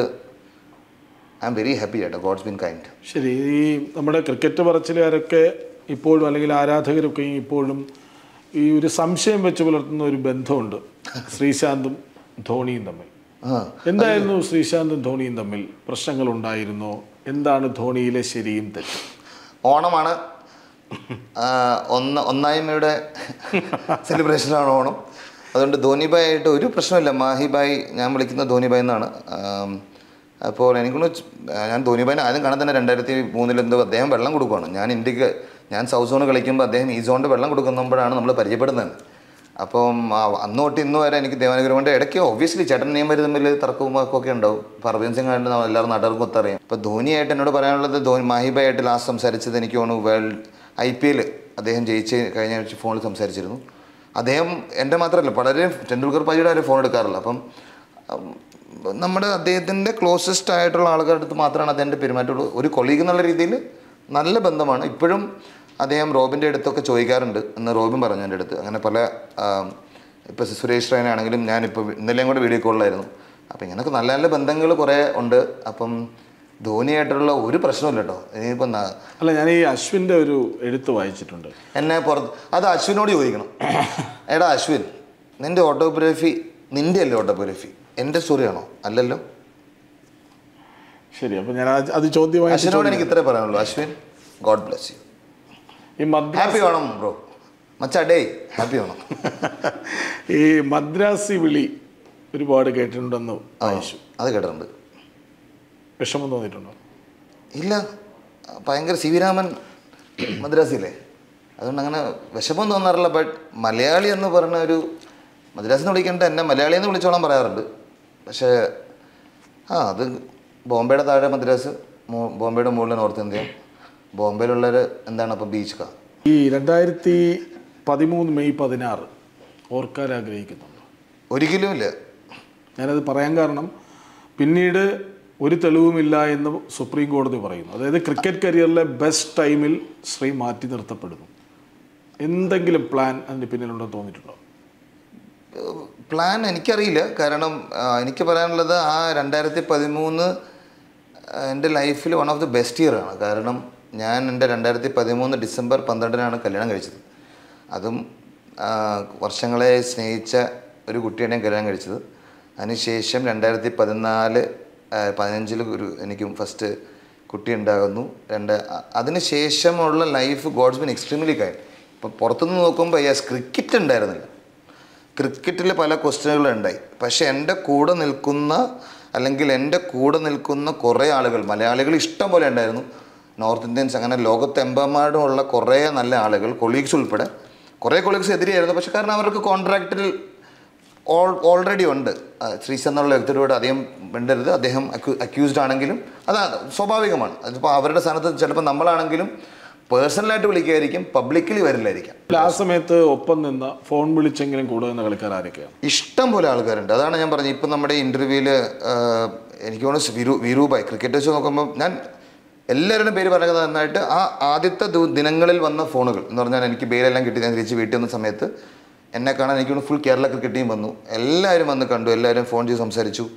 [SPEAKER 2] ഐ ആം വെരി ഹാപ്പി ആയിട്ട് ഗോഡ്സ് ബീൻ കൈൻഡ്
[SPEAKER 1] ശരി ഈ നമ്മുടെ ക്രിക്കറ്റ് പറച്ചിലുകാരൊക്കെ ഇപ്പോഴും അല്ലെങ്കിൽ ആരാധകരൊക്കെ ഇപ്പോഴും ഈ ഒരു സംശയം വെച്ച് പുലർത്തുന്ന ഒരു ബന്ധമുണ്ട് ശ്രീശാന്തും ധോണിയും തമ്മിൽ
[SPEAKER 2] ആ
[SPEAKER 1] എന്തായിരുന്നു ശ്രീശാന്തും ധോണിയും തമ്മിൽ പ്രശ്നങ്ങൾ ഉണ്ടായിരുന്നോ എന്താണ് ധോണിയിലെ ശരിയും തെറ്റും
[SPEAKER 2] ഓണമാണ് ആ, ഒന്ന് ഒന്നായ്മയുടെ സെലിബ്രേഷനാണ് ഓണം അതുകൊണ്ട് ധോനിബായി ആയിട്ട് ഒരു പ്രശ്നമില്ല മാഹിബായി ഞാൻ വിളിക്കുന്ന ധോനിബായി എന്നാണ് ആം, അപ്പോൾ എനിക്കൊന്ന് ഞാൻ ധോനിബായിനെ ആദ്യം കാണാൻ തന്നെ രണ്ടായിരത്തി മൂന്നിൽ എന്തോ അദ്ദേഹം വെള്ളം കൊടുക്കുകയാണ് ഞാൻ ഇന്ത്യക്ക് ഞാൻ സൗത്ത് സോൺ കളിക്കുമ്പോൾ അദ്ദേഹം ഈ സോണിൻ്റെ വെള്ളം കൊടുക്കുമ്പോഴാണ് നമ്മൾ പരിചയപ്പെടുന്നത് അപ്പം ആ, അന്ന് തൊട്ട് ഇന്ന് വരെ എനിക്ക് ദേവാനഗരമുണ്ട് ഇടയ്ക്ക് ഒബ്വിയസ്ലി ചേട്ടൻ നിയമം തമ്മിൽ തർക്കവും ഒക്കെ ഉണ്ടാവും ഇപ്പോൾ അർബിൻ സിംഗ് ആയിട്ട് നമ്മൾ എല്ലാവരും നാട്ടുകാർക്കും ഒത്തറിയാം ഇപ്പോൾ ധോനിയായിട്ട് എന്നോട് പറയാനുള്ളത് ധോനി മാഹിബായിട്ട് ലാസ്റ്റ് സംസാരിച്ചത് എനിക്ക് തോന്നുന്നു വേൾഡ് ഐ പി എൽ അദ്ദേഹം ജയിച്ച് കഴിഞ്ഞ ആഴ്ച ഫോണിൽ സംസാരിച്ചിരുന്നു അദ്ദേഹം എൻ്റെ മാത്രമല്ല പലരും ടെണ്ടുൽക്കർ പാജിയുടെ ആരും ഫോൺ എടുക്കാറില്ല അപ്പം ഉം, നമ്മുടെ അദ്ദേഹത്തിൻ്റെ ക്ലോസസ്റ്റ് ആയിട്ടുള്ള ആളുകളുടെ അടുത്ത് മാത്രമാണ് അദ്ദേഹത്തിൻ്റെ പെരുമാറ്റമുള്ളൂ ഒരു കൊളീഗ് എന്നുള്ള രീതിയിൽ നല്ല ബന്ധമാണ് ഇപ്പോഴും അദ്ദേഹം റോബിൻ്റെ അടുത്തൊക്കെ ചോദിക്കാറുണ്ട് എന്ന് റോബിൻ പറഞ്ഞു എൻ്റെ അടുത്ത് അങ്ങനെ പല ഇപ്പോൾ സുരേഷ് റൈന ആണെങ്കിലും ഞാനിപ്പോൾ ഇന്നലെയും കൂടെ വീഡിയോ കോളിലായിരുന്നു അപ്പോൾ ഇങ്ങനെയൊക്കെ നല്ല നല്ല ബന്ധങ്ങൾ കുറേ ഉണ്ട് അപ്പം ധോനിയായിട്ടുള്ള ഒരു പ്രശ്നമില്ല കേട്ടോ ഇനിയിപ്പോൾ ന-
[SPEAKER 1] അല്ല ഞാൻ ഈ അശ്വിൻ്റെ ഒരു എഴുത്ത് വായിച്ചിട്ടുണ്ട്
[SPEAKER 2] എന്നെ പുറത്ത് അത് അശ്വിനോട് ചോദിക്കണം എടാ അശ്വിൻ നിൻ്റെ ഓട്ടോഗ്രാഫി നിൻ്റെ അല്ലേ ഓട്ടോഗ്രാഫി എൻ്റെ സ്റ്റോറിയാണോ അല്ലല്ലോ
[SPEAKER 1] ശരി അപ്പോൾ ഞാൻ അത് അത് ചോദ്യമായി
[SPEAKER 2] അശ്വിനോട് എനിക്ക് ഇത്രേ പറയാനുള്ളൂ അശ്വിൻ ഗോഡ് ബ്ലെസ് യു
[SPEAKER 1] ഈ മദ്രാസ്
[SPEAKER 2] ഹാപ്പി വേണം ബ്രോ മച്ചാ ഡേ ഹാപ്പി വേണം
[SPEAKER 1] ഈ മദ്രാസി വിളി ഒരുപാട് കേട്ടിട്ടുണ്ടെന്ന് വായിച്ചു
[SPEAKER 2] അത് കേട്ടിട്ടുണ്ട്
[SPEAKER 1] വിഷമം തോന്നിയിട്ടുണ്ടോ
[SPEAKER 2] ഇല്ല ഭയങ്കര സി വി രാമൻ മദ്രാസിയില്ലേ അതുകൊണ്ട് അങ്ങനെ വിഷമം തോന്നാറില്ല ബട്ട് മലയാളി എന്ന് പറഞ്ഞ ഒരു മദ്രാസിൽ നിന്ന് വിളിക്കേണ്ട എന്നെ മലയാളി എന്ന് വിളിച്ചോളാൻ പറയാറുണ്ട് പക്ഷേ ആ അത് ബോംബെയുടെ താഴെ മദ്രാസ് മോ- ബോംബെയുടെ മുകളിൽ നോർത്ത് ഇന്ത്യ ബോംബെയിലുള്ളവർ എന്താണ് അപ്പോൾ ബീച്ച് കാ
[SPEAKER 1] ഈ രണ്ടായിരത്തി പതിമൂന്ന് മെയ് പതിനാറ് ഓർക്കാൻ ആഗ്രഹിക്കുന്നുണ്ടോ
[SPEAKER 2] ഒരിക്കലും ഇല്ല
[SPEAKER 1] ഞാനത് പറയാൻ കാരണം പിന്നീട് ഒരു തെളിവുമില്ല എന്ന് സുപ്രീം കോടതി പറയുന്നു അതായത് ക്രിക്കറ്റ് കരിയറിലെ ബെസ്റ്റ് ടൈമിൽ ശ്രീ മാറ്റി നിർത്തപ്പെടുന്നു എന്തെങ്കിലും പ്ലാൻ അതിന് പിന്നിലുണ്ടെന്ന് തോന്നിയിട്ടുണ്ടോ
[SPEAKER 2] പ്ലാൻ എനിക്കറിയില്ല കാരണം ആ, എനിക്ക് പറയാനുള്ളത് ആ രണ്ടായിരത്തി പതിമൂന്ന് എൻ്റെ ലൈഫിൽ one of the best year ആണ് കാരണം ഞാൻ എൻ്റെ രണ്ടായിരത്തി പതിമൂന്ന് ഡിസംബർ പന്ത്രണ്ടിനാണ് കല്യാണം കഴിച്ചത് അതും ആ, വർഷങ്ങളെ സ്നേഹിച്ച ഒരു കുട്ടിയാണ് ഞാൻ കല്യാണം കഴിച്ചത് അതിനുശേഷം രണ്ടായിരത്തി പതിനാല് പതിനഞ്ചിൽ ഒരു എനിക്കും ഫസ്റ്റ് കുട്ടി ഉണ്ടാകുന്നു രണ്ട് അ- അതിനുശേഷമുള്ള life God's been extremely kind ഇപ്പം പുറത്തുനിന്ന് നോക്കുമ്പോൾ യെസ് ക്രിക്കറ്റ് ഉണ്ടായിരുന്നില്ല ക്രിക്കറ്റിൽ പല ക്വസ്റ്റ്യനുകൾ ഉണ്ടായി പക്ഷെ എൻ്റെ കൂടെ നിൽക്കുന്ന അല്ലെങ്കിൽ എൻ്റെ കൂടെ നിൽക്കുന്ന കുറേ ആളുകൾ മലയാളികൾ ഇഷ്ടം പോലെ ഉണ്ടായിരുന്നു നോർത്ത് ഇന്ത്യൻസ് അങ്ങനെ ലോകത്തെമ്പാടുമുള്ള കുറേ നല്ല ആളുകൾ കൊളീഗ്സ് ഉൾപ്പെടെ കുറേ കൊളീഗ്സ് എതിരെയായിരുന്നു പക്ഷെ കാരണം അവർക്ക് കോൺട്രാക്റ്റിൽ ഓൾ ഓൾറെഡി ഉണ്ട് ആ, ശ്രീസ് എന്നുള്ള വ്യക്തിയോട് അധികം മിണ്ടരുത് അദ്ദേഹം അക്യൂസ്ഡ് ആണെങ്കിലും അത് സ്വാഭാവികമാണ് അതിപ്പോൾ അവരുടെ സ്ഥാനത്ത് ചിലപ്പോൾ നമ്മളാണെങ്കിലും പേഴ്സണലായിട്ട് വിളിക്കുമായിരിക്കും പബ്ലിക്കലി വരില്ലായിരിക്കാം
[SPEAKER 1] ആ സമയത്ത് ഒപ്പം നിന്ന് ഫോൺ വിളിച്ചെങ്കിലും കൂടെ നിന്ന കളിക്കാർ ആരൊക്കെയാണ്
[SPEAKER 2] ഇഷ്ടം പോലെ ആൾക്കാരുണ്ട് അതാണ് ഞാൻ പറഞ്ഞത് ഇപ്പം നമ്മുടെ ഇൻ്റർവ്യൂവിൽ എനിക്ക് തോന്നുന്നു വിരു വിരൂപായി ക്രിക്കറ്റ് വെച്ച് നോക്കുമ്പോൾ ഞാൻ എല്ലാവരുടെയും പേര് പറയുന്നത് നന്നായിട്ട് ആ ആദ്യത്തെ ദു- ദിനങ്ങളിൽ വന്ന ഫോണുകൾ എന്ന് പറഞ്ഞാൽ എനിക്ക് ബെയിലെല്ലാം കിട്ടി ഞാൻ തിരിച്ച് വീട്ടിൽ വന്ന സമയത്ത് എന്നെ കാണാൻ എനിക്ക് ഫുൾ കേരള ക്രിക്കറ്റ് ടീം വന്നു എല്ലാവരും വന്ന് കണ്ടു എല്ലാവരും ഫോൺ ചെയ്ത് സംസാരിച്ചു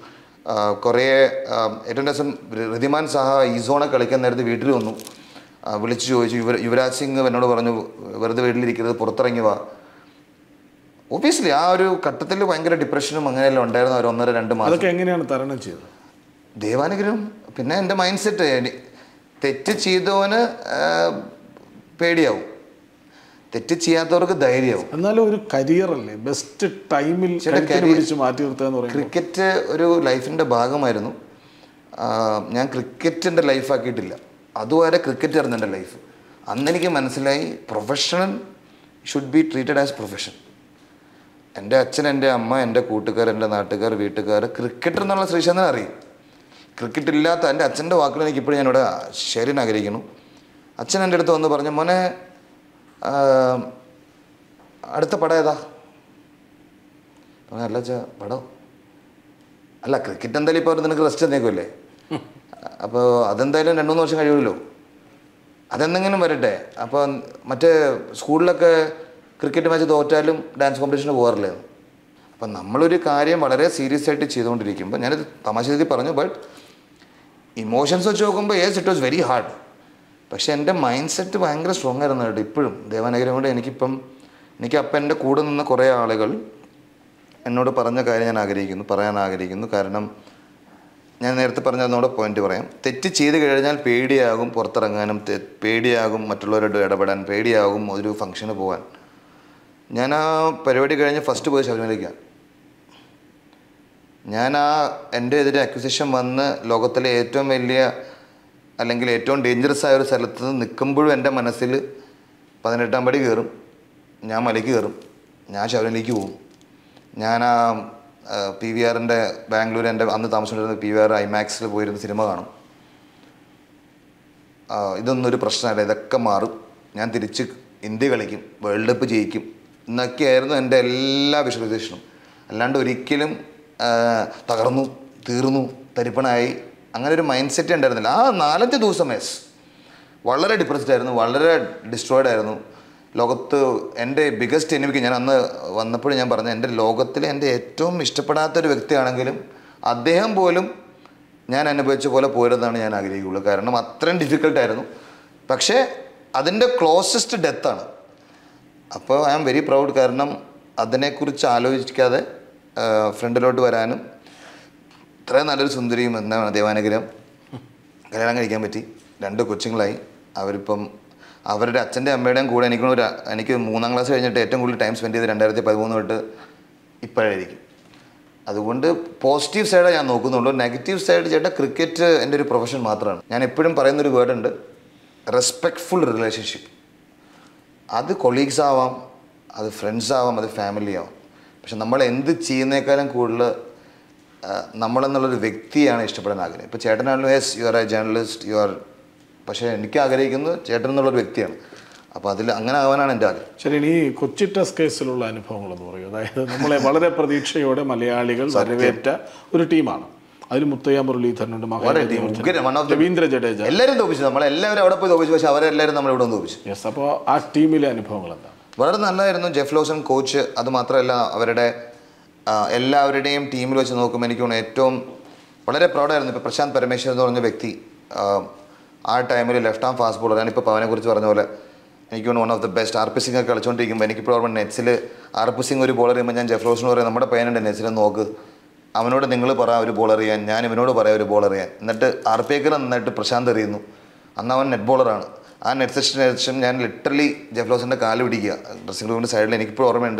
[SPEAKER 2] ആ, കുറേ ആ, ഏറ്റവും രസം ഋതിമാൻ സാഹ ഈ സോണെ കളിക്കാൻ നേരത്ത് വീട്ടിൽ വന്നു ആ, വിളിച്ചു ചോദിച്ചു യുവ യുവരാജ് സിംഗ് എന്നോട് പറഞ്ഞു വെറുതെ വീട്ടിലിരിക്കരുത് പുറത്തിറങ്ങി വാ ഒബിയസ്ലി ആ ഒരു ഘട്ടത്തിൽ ഭയങ്കര ഡിപ്രഷനും അങ്ങനെയെല്ലാം ഉണ്ടായിരുന്നു ഒരു ഒന്നര രണ്ട് മാസം
[SPEAKER 1] അതൊക്കെ എങ്ങനെയാണ് തരണം ചെയ്തത്
[SPEAKER 2] ദൈവാനുഗ്രഹം പിന്നെ എൻ്റെ മൈൻഡ് സെറ്റ് തെറ്റ് ചെയ്തവന് ആ, പേടിയാവും തെറ്റ് ചെയ്യാത്തവർക്ക് ധൈര്യമാവും
[SPEAKER 1] എന്നാലും ഒരു കരിയർ അല്ലേ ബെസ്റ്റ് ടൈമിൽ കരുത്തിന് പിടിച്ച് മാറ്റി നിർത്തുക എന്ന് പറയുന്നത്
[SPEAKER 2] ക്രിക്കറ്റ് ഒരു ലൈഫിൻ്റെ ഭാഗമായിരുന്നു ആ, ഞാൻ ക്രിക്കറ്റിൻ്റെ ലൈഫാക്കിയിട്ടില്ല അതുവരെ ക്രിക്കറ്റ് ആയിരുന്നു എൻ്റെ ലൈഫ് അന്ന് എനിക്ക് മനസ്സിലായി professional should be treated as profession എൻ്റെ അച്ഛൻ എൻ്റെ അമ്മ എൻ്റെ കൂട്ടുകാർ എൻ്റെ നാട്ടുകാർ വീട്ടുകാർ ക്രിക്കറ്റർ എന്നുള്ള ശ്രീശാന്തനെ അറിയും ക്രിക്കറ്റ് ഇല്ലാത്ത എൻ്റെ അച്ഛൻ്റെ വാക്കുകൾ എനിക്ക് ഇപ്പോഴും ഞാനിവിടെ ശരിയാണ് ആഗ്രഹിക്കുന്നു അച്ഛൻ എൻ്റെ അടുത്ത് വന്ന് പറഞ്ഞു മോനെ ആ, അടുത്ത പടം ഏതാ പറഞ്ഞു, അല്ല അച്ഛാ പടം അല്ല ക്രിക്കറ്റ് എന്തായാലും ഇപ്പോൾ നിനക്ക് റെസ്റ്റ് തന്നേക്കുമല്ലേ അപ്പോൾ അതെന്തായാലും രണ്ട് മൂന്ന് വർഷം കഴിയുമല്ലോ അതെന്തെങ്കിലും വരട്ടെ അപ്പോൾ മറ്റേ സ്കൂളിലൊക്കെ ക്രിക്കറ്റ് മാച്ച് തോറ്റാലും ഡാൻസ് കോമ്പറ്റീഷന് പോകാറില്ലേ അപ്പം നമ്മളൊരു കാര്യം വളരെ സീരിയസ് ആയിട്ട് ചെയ്തുകൊണ്ടിരിക്കുമ്പോൾ ഞാനത് തമാശ രീതിയിൽ പറഞ്ഞു ബട്ട് ഇമോഷൻസ് വെച്ച് നോക്കുമ്പോൾ yes it was very hard പക്ഷേ എൻ്റെ മൈൻഡ് സെറ്റ് ഭയങ്കര സ്ട്രോങ് ആയിരുന്നു കേട്ടോ ഇപ്പോഴും ദേവാനഗരം കൊണ്ട് എനിക്കിപ്പം എനിക്ക് അപ്പം എൻ്റെ കൂടെ നിന്ന കുറേ ആളുകൾ എന്നോട് പറഞ്ഞ കാര്യം ഞാൻ ആഗ്രഹിക്കുന്നു പറയാൻ ആഗ്രഹിക്കുന്നു കാരണം ഞാൻ നേരത്തെ പറഞ്ഞ ഒന്നുകൂടെ പോയിന്റ് പറയാം തെറ്റ് ചെയ്ത് കഴിഞ്ഞാൽ പേടിയാകും പുറത്തിറങ്ങാനും തെ- പേടിയാകും മറ്റുള്ളവരോട് ഇടപെടാൻ പേടിയാകും ഒരു ഫംഗ്ഷന് പോകാൻ ഞാൻ ആ പരിപാടി കഴിഞ്ഞ് ഫസ്റ്റ് പോയി ശബരിമലയ്ക്കാണ് ഞാൻ ആ എൻ്റെ എതിരെ അക്വിസിഷൻ വന്ന് ലോകത്തിലെ ഏറ്റവും വലിയ അല്ലെങ്കിൽ ഏറ്റവും ഡേഞ്ചറസ് ആയ ഒരു സ്ഥലത്ത് നിന്ന് നിൽക്കുമ്പോഴും എൻ്റെ മനസ്സിൽ പതിനെട്ടാം പടി കയറും ഞാൻ മലയ്ക്ക് കയറും ഞാൻ ശബരിമലയ്ക്ക് പോകും ഞാൻ ആ പി വി ആറിൻ്റെ ബാംഗ്ലൂർ എൻ്റെ അന്ന് താമസിച്ചിരുന്ന പി വി ആർ ഐമാക്സിൽ പോയിരുന്ന സിനിമ കാണും ആ, ഇതൊന്നും ഒരു പ്രശ്നമല്ല ഇതൊക്കെ മാറും ഞാൻ തിരിച്ച് ഇന്ത്യ കളിക്കും വേൾഡ് കപ്പ് ജയിക്കും എന്നൊക്കെയായിരുന്നു എൻ്റെ എല്ലാ വിഷ്വലൈസേഷനും അല്ലാണ്ട് ഒരിക്കലും ആ, തകർന്നു തീർന്നു തരിപ്പണായി അങ്ങനെ ഒരു മൈൻഡ് സെറ്റ് ഉണ്ടായിരുന്നില്ല ആ നാലഞ്ച് ദിവസം എസ് വളരെ ഡിപ്രസ്ഡ് ആയിരുന്നു വളരെ ഡിസ്ട്രോയിഡ് ആയിരുന്നു ലോകത്ത് എൻ്റെ ബിഗസ്റ്റ് എനിമിക്ക് ഞാൻ അന്ന് വന്നപ്പോൾ ഞാൻ പറഞ്ഞ എൻ്റെ ലോകത്തിലെ എൻ്റെ ഏറ്റവും ഇഷ്ടപ്പെടാത്ത ഒരു വ്യക്തിയാണെങ്കിലും അദ്ദേഹം പോലും ഞാൻ അനുഭവിച്ച പോലെ പോരുന്നതാണ് ഞാൻ ആഗ്രഹിക്കുള്ളൂ കാരണം അത്രയും ഡിഫിക്കൽട്ടായിരുന്നു പക്ഷേ അതിൻ്റെ ക്ലോസസ്റ്റ് ഡെത്താണ് അപ്പോൾ ഐ ആം വെരി പ്രൗഡ് കാരണം അതിനെക്കുറിച്ച് ആലോചിക്കാതെ ഫ്രണ്ടിലോട്ട് വരാനും ഇത്രയും നല്ലൊരു സുന്ദരിയും എന്താണ് ദേവാനുഗ്രഹം കല്യാണം കഴിക്കാൻ പറ്റി രണ്ട് കൊച്ചുങ്ങളായി അവരിപ്പം അവരുടെ അച്ഛൻ്റെ അമ്മയുടെയും കൂടെ എനിക്ക് ഒരു എനിക്ക് മൂന്നാം ക്ലാസ് കഴിഞ്ഞിട്ട് ഏറ്റവും കൂടുതൽ ടൈം സ്പെൻഡ് ചെയ്ത് രണ്ടായിരത്തി പതിമൂന്ന് തൊട്ട് ഇപ്പോഴായിരിക്കും അതുകൊണ്ട് പോസിറ്റീവ് സൈഡേ ഞാൻ നോക്കുന്നുള്ളൂ നെഗറ്റീവ് സൈഡ് ചേട്ടാ ക്രിക്കറ്റ് എൻ്റെ ഒരു പ്രൊഫഷൻ മാത്രമാണ് ഞാൻ എപ്പോഴും പറയുന്നൊരു വേർഡ് ഉണ്ട് റെസ്പെക്ട്ഫുൾ റിലേഷൻഷിപ്പ് അത് കൊളീഗ്സ് ആവാം അത് ഫ്രണ്ട്സ് ആവാം അത് ഫാമിലി ആവാം പക്ഷെ നമ്മൾ എന്ത് ചെയ്യുന്നേക്കാളും കൂടുതൽ ആ, നമ്മളെന്നുള്ളൊരു വ്യക്തിയാണ് ഇഷ്ടപ്പെടാൻ ആഗ്രഹം ഇപ്പോൾ ചേട്ടനാണെങ്കിലും yes you are a journalist you are പക്ഷേ എനിക്ക് ആഗ്രഹിക്കുന്നത് ചേട്ടൻ എന്നുള്ളൊരു വ്യക്തിയാണ് അപ്പോൾ അതിൽ അങ്ങനെ ആവാനാണ് എൻ്റെ ആഗ്രഹം
[SPEAKER 1] ശരി ഇനി കൊച്ചി ടെസ്റ്റ് കേസിലുള്ള അനുഭവങ്ങൾ എന്ന് പറയും അതായത് നമ്മളെ വളരെ പ്രതീക്ഷയോടെ മലയാളികൾ വരവേറ്റ ഒരു ടീമാണ് അതിൽ മുത്തയ്യ മുരളീധരനുണ്ട്
[SPEAKER 2] What a team. ഉഗ്രൻ. One of the-
[SPEAKER 1] Ravindra Jadeja
[SPEAKER 2] എല്ലാവരും തോപ്പിച്ചു നമ്മളെല്ലാവരും അവിടെ പോയി തോപ്പിച്ചു പക്ഷേ അവരെല്ലാവരും നമ്മൾ ഇവിടെ തോപ്പിച്ചു
[SPEAKER 1] യെസ് അപ്പോൾ ആ ടീമിലെ അനുഭവങ്ങൾ എന്താണ്
[SPEAKER 2] വളരെ നല്ലതായിരുന്നു ജെഫ് ലോസൺ കോച്ച് അത് മാത്രമല്ല അവരുടെ ആ, എല്ലാവരുടെയും ടീമിൽ വെച്ച് നോക്കുമ്പോൾ എനിക്ക് തോന്നുന്നു ഏറ്റവും വളരെ പ്രൗഡായിരുന്നു ഇപ്പോൾ പ്രശാന്ത് പരമേശ്വർ എന്ന് പറഞ്ഞ വ്യക്തി ആ, ആ ടൈമിൽ ലെഫ്റ്റ് ആം ഫാസ്റ്റ് ബോളർ ഞാനിപ്പോൾ പവനെ കുറിച്ച് പറഞ്ഞ പോലെ എനിക്ക് തോന്നുന്നു one of the best R P Singh ഒക്കെ കളിച്ചുകൊണ്ടിരിക്കുമ്പോൾ എനിക്കിപ്പോൾ ഓർമ്മ നെറ്റ്സിൽ ആർ പി സിംഗ് ഒരു ബോളർ ചെയ്യുമ്പോൾ ഞാൻ ജെഫ് ലോസൺ പറയും നമ്മുടെ പയ്യനുണ്ട് നെറ്റ്സിൽ നോക്ക് അവനോട് നിങ്ങൾ പറ ഒരു ബോൾ അറിയാൻ ഞാൻ ഇവനോട് പറയാം ഒരു ബോൾ അറിയാൻ എന്നിട്ട് ആർ പി എക്കർ നന്നായിട്ട് പ്രശാന്ത് എറിയുന്നു അന്ന് അവൻ നെറ്റ് ബോളറാണ് ആ നെറ്റ് സെഷന് ശേഷം ഞാൻ ലിറ്ററലി ജെഫ്ലോസിൻ്റെ കാല് പിടിക്കുക ഡ്രസ്സിംഗ് റൂമിൻ്റെ സൈഡിൽ എനിക്കിപ്പോൾ ഓർമ്മയുണ്ട്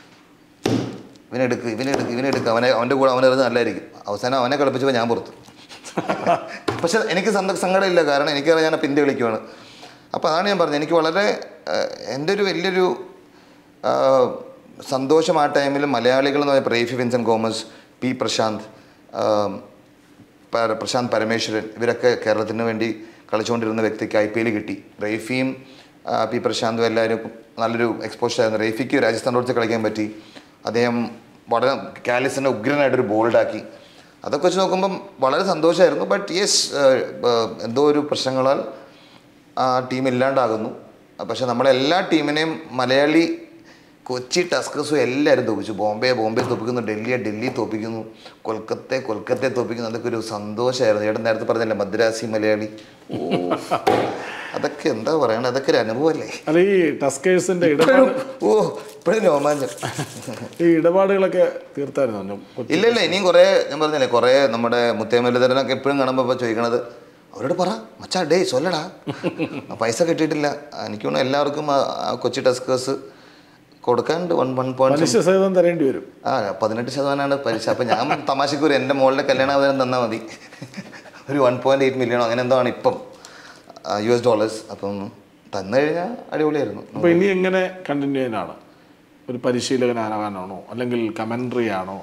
[SPEAKER 2] ഇവനെടുക്ക് ഇവനെടുക്ക് ഇവനെടുക്ക് അവനെ അവൻ്റെ കൂടെ അവനെറിഞ്ഞ് നല്ലതായിരിക്കും അവസാനം അവനെ കളിപ്പിച്ചപ്പോൾ ഞാൻ പുറത്ത് പക്ഷെ എനിക്ക് സന്ത സങ്കടമില്ല കാരണം എനിക്കറിയാം ഞാൻ പിന്തി കളിക്കുവാണ് അപ്പോൾ അതാണ് ഞാൻ പറഞ്ഞത് എനിക്ക് വളരെ ആഹ്, എൻ്റെ ഒരു വലിയൊരു ആഹ്, സന്തോഷം ആ ടൈമിൽ മലയാളികൾ എന്ന് പറഞ്ഞാൽ റേഫി വിൻസെൻറ്റ് ഗോമസ് പി പ്രശാന്ത് ആഹ്, പര- പ്രശാന്ത് പരമേശ്വരൻ ഇവരൊക്കെ കേരളത്തിന് വേണ്ടി കളിച്ചുകൊണ്ടിരുന്ന വ്യക്തിക്ക് ഐ പി എൽ കിട്ടി റേഫിയും ആ, പി പ്രശാന്തും എല്ലാവരും നല്ലൊരു എക്സ്പോഷർ ആയിരുന്നു റേഫിക്ക് രാജസ്ഥാൻ റോഡ്സ് കളിക്കാൻ പറ്റി അദ്ദേഹം വളരെ കാലിസിനെ ഉഗ്രനായിട്ടൊരു ബോൾഡാക്കി അതൊക്കെ വെച്ച് നോക്കുമ്പം വളരെ സന്തോഷമായിരുന്നു ബട്ട് യെസ് എന്തോ ഒരു പ്രശ്നങ്ങളാൽ ആ ടീം ഇല്ലാണ്ടാകുന്നു പക്ഷെ നമ്മളെല്ലാ ടീമിനെയും മലയാളി കൊച്ചി ടസ്കസും എല്ലാവരും തോപ്പിച്ചു ബോംബെ ബോംബെ തോപ്പിക്കുന്നു ഡൽഹിയെ ഡൽഹി തോപ്പിക്കുന്നു കൊൽക്കത്തെ കൊൽക്കത്തെ തോപ്പിക്കുന്നു അതൊക്കെ ഒരു സന്തോഷമായിരുന്നു ചേട്ടൻ നേരത്തെ പറഞ്ഞല്ലേ മദ്രാസി മലയാളി ഓ അതൊക്കെ എന്താ പറയണത് അതൊക്കെ ഒരു അനുഭവമല്ലേ
[SPEAKER 1] അല്ല ഈ ടസ്കേഴ്സിന്റെ ഇടപാട്
[SPEAKER 2] ഓ ഇപ്പോഴും രോമാഞ്ചം
[SPEAKER 1] ഈ ഇടപാടുകളൊക്കെ തീർത്തായിരുന്നു കൊച്ചി
[SPEAKER 2] ഇല്ല ഇല്ല ഇനിയും കുറേ ഞാൻ പറഞ്ഞില്ലേ കുറേ നമ്മുടെ മുത്തേമല്ലിധരനൊക്കെ എപ്പോഴും കാണുമ്പോൾ ഇപ്പോൾ ചോദിക്കണത് അവരോട് പറ മച്ചാ ഡേ സൊല്ലടാ ആ പൈസ കിട്ടിയിട്ടില്ല എനിക്ക് തോന്നുന്നു എല്ലാവർക്കും ആ- ആ കൊച്ചി ടസ്കേഴ്സ് കൊടുക്കാനുണ്ട് വൺ വൺ പോയിന്റ്
[SPEAKER 1] പലിശ സഹിതം തരേണ്ടി വരും
[SPEAKER 2] ആ പതിനെട്ട് ശതമാനമാണ് പലിശ അപ്പം ഞാൻ തമാശക്ക് ഒരു എൻ്റെ മോളുടെ കല്യാണാവധനം തന്നാൽ മതി ഒരു വൺ പോയിൻറ്റ് എയ്റ്റ് മില്യണോ അങ്ങനെ എന്തോ ആണ് ഇപ്പം യു എസ് ഡോളേഴ്സ് അപ്പം തന്നു കഴിഞ്ഞാൽ അടിപൊളിയായിരുന്നു
[SPEAKER 1] അപ്പോൾ ഇനി എങ്ങനെ കണ്ടിന്യൂ ചെയ്യാനാണ് ഒരു പരിശീലകനാകാനാണോ അല്ലെങ്കിൽ കമൻട്രി ആണോ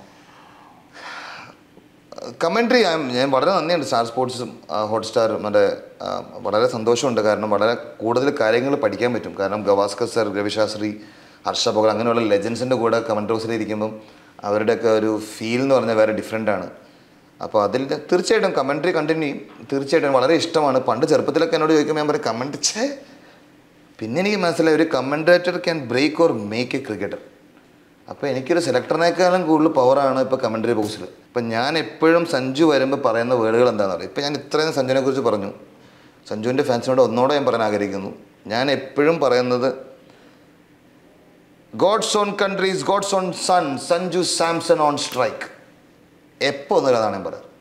[SPEAKER 2] കമൻട്രി ഞാൻ വളരെ നന്ദിയുണ്ട് സ്റ്റാർ സ്പോർട്സും ഹോട്ട്സ്റ്റാറും മറ്റേ ആ, വളരെ സന്തോഷമുണ്ട് കാരണം വളരെ കൂടുതൽ കാര്യങ്ങൾ പഠിക്കാൻ പറ്റും കാരണം ഗവാസ്കർ സർ രവിശാസ്ത്രി ഹർഷ പകൽ അങ്ങനെയുള്ള ലെജൻസിൻ്റെ കൂടെ കമൻറ്റ് ഹൗസിൽ ഇരിക്കുമ്പം അവരുടെയൊക്കെ ഒരു ഫീൽ എന്ന് പറഞ്ഞാൽ വേറെ ഡിഫറെൻ്റ് ആണ് അപ്പോൾ അതിൽ തീർച്ചയായിട്ടും കമൻട്രി കണ്ടിന്യൂ ചെയ്യും തീർച്ചയായിട്ടും വളരെ ഇഷ്ടമാണ് പണ്ട് ചെറുപ്പത്തിലൊക്കെ എന്നോട് ചോദിക്കുമ്പോൾ ഞാൻ പറയും കമൻറ്റ് ഛേ പിന്നെ എനിക്ക് മനസ്സിലായി ഒരു commentator can break or make a cricketer അപ്പോൾ എനിക്കൊരു സെലക്ടറിനേക്കാളും കൂടുതൽ പവറാണ് ഇപ്പോൾ കമൻട്രി ബോക്സിൽ ഇപ്പം ഞാൻ എപ്പോഴും സഞ്ജു വരുമ്പോൾ പറയുന്ന വേർഡുകൾ എന്താണെന്ന് പറയും ഇപ്പം ഞാൻ ഇത്രയും സഞ്ജുവിനെ കുറിച്ച് പറഞ്ഞു സഞ്ജുവിൻ്റെ ഫാൻസിനോട് ഒന്നോടെ ഞാൻ പറയാൻ ആഗ്രഹിക്കുന്നു ഞാൻ എപ്പോഴും പറയുന്നത് God's own countries God's own son Sanju Samson on strike എപ്പോൾ ഒന്നുമില്ല അതാണ് ഞാൻ പറയാറ്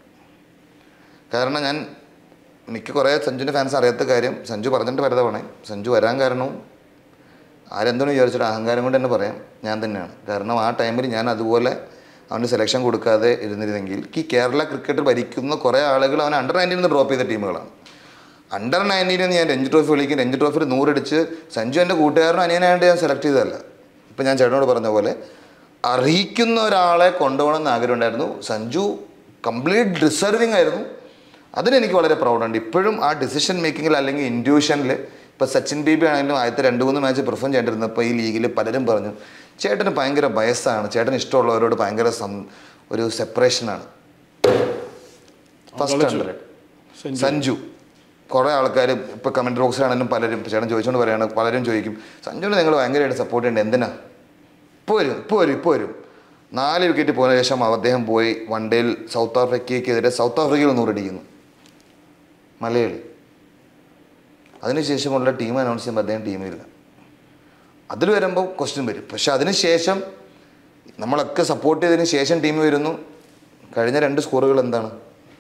[SPEAKER 2] കാരണം ഞാൻ മിക്ക കുറേ സഞ്ജുവിൻ്റെ ഫാൻസ് അറിയാത്ത കാര്യം സഞ്ജു പറഞ്ഞിട്ട് വരുന്നതാണ് സഞ്ജു വരാൻ കാരണവും ആരെന്തോന്ന് വിചാരിച്ചിട്ട് അഹങ്കാരം കൊണ്ട് തന്നെ പറയാം ഞാൻ തന്നെയാണ് കാരണം ആ ടൈമിൽ ഞാൻ അതുപോലെ അവന് സെലക്ഷൻ കൊടുക്കാതെ ഇരുന്നിരുന്നെങ്കിൽ ഈ കേരള ക്രിക്കറ്റ് ഭരിക്കുന്ന കുറേ ആളുകൾ അവൻ അണ്ടർ നയൻറ്റീനിൽ നിന്ന് ഡ്രോപ്പ് ചെയ്ത ടീമുകളാണ് അണ്ടർ നയൻറ്റീനിൽ നിന്ന് ഞാൻ രഞ്ജി ട്രോഫി വിളിക്കും രഞ്ജി ട്രോഫിയിൽ നൂറടിച്ച് സഞ്ജു എൻ്റെ കൂട്ടുകാരനും അനിയനായിട്ട് ഞാൻ സെലക്ട് ചെയ്തതല്ല ഇപ്പം ഞാൻ ചേട്ടനോട് പറഞ്ഞ പോലെ അർഹിക്കുന്ന ഒരാളെ കൊണ്ടുപോകണം എന്ന് ആഗ്രഹമുണ്ടായിരുന്നു സഞ്ജു കംപ്ലീറ്റ് ഡിസർവിങ് ആയിരുന്നു അതിനെനിക്ക് വളരെ പ്രൗഡുണ്ട് ഇപ്പോഴും ആ ഡിസിഷൻ മേക്കിങ്ങിൽ അല്ലെങ്കിൽ ഇൻഡ്യൂഷനിൽ ഇപ്പോൾ സച്ചിൻ ബേബി ആണെങ്കിലും ആദ്യത്തെ രണ്ട് മൂന്ന് മാച്ച് പെർഫോം ചെയ്തിരുന്നപ്പോൾ ഈ ലീഗിൽ പലരും പറഞ്ഞു ചേട്ടന് ഭയങ്കര ബയസ്സാണ് ചേട്ടന് ഇഷ്ടമുള്ളവരോട് ഭയങ്കര സം ഒരു സെപ്പറേഷനാണ് ഫസ്റ്റ് ഹൺഡ്രഡ്
[SPEAKER 1] സഞ്ജു.
[SPEAKER 2] സഞ്ജു കുറേ ആൾക്കാർ ഇപ്പോൾ കമൻറ്റ് ബോക്സിലാണെങ്കിലും പലരും ഇപ്പോൾ ചേട്ടൻ ചോദിച്ചുകൊണ്ട് പറയാണ് പലരും ചോദിക്കും സഞ്ജുവിനെ നിങ്ങൾ ഭയങ്കരമായിട്ട് സപ്പോർട്ട് ചെയ്യേണ്ടത് എന്തിനാ ഇപ്പോൾ വരും ഇപ്പോൾ വരും ഇപ്പോൾ വരും നാല് വിക്കറ്റ് പോയതിനു ശേഷം അദ്ദേഹം പോയി വൺ ഡേയിൽ സൗത്ത് ആഫ്രിക്കയ്ക്കെതിരെ സൗത്ത് ആഫ്രിക്കയിൽ നൂറടിക്കുന്നു മലയാളി അതിനുശേഷമുള്ള ടീം അനൗൺസ് ചെയ്യുമ്പോൾ അദ്ദേഹം ടീമിലില്ല അതിൽ വരുമ്പോൾ ക്വസ്റ്റ്യൻ വരും പക്ഷെ അതിനുശേഷം നമ്മളൊക്കെ സപ്പോർട്ട് ചെയ്തതിന് ശേഷം ടീം വരുന്നു കഴിഞ്ഞ രണ്ട് സ്കോറുകൾ എന്താണ്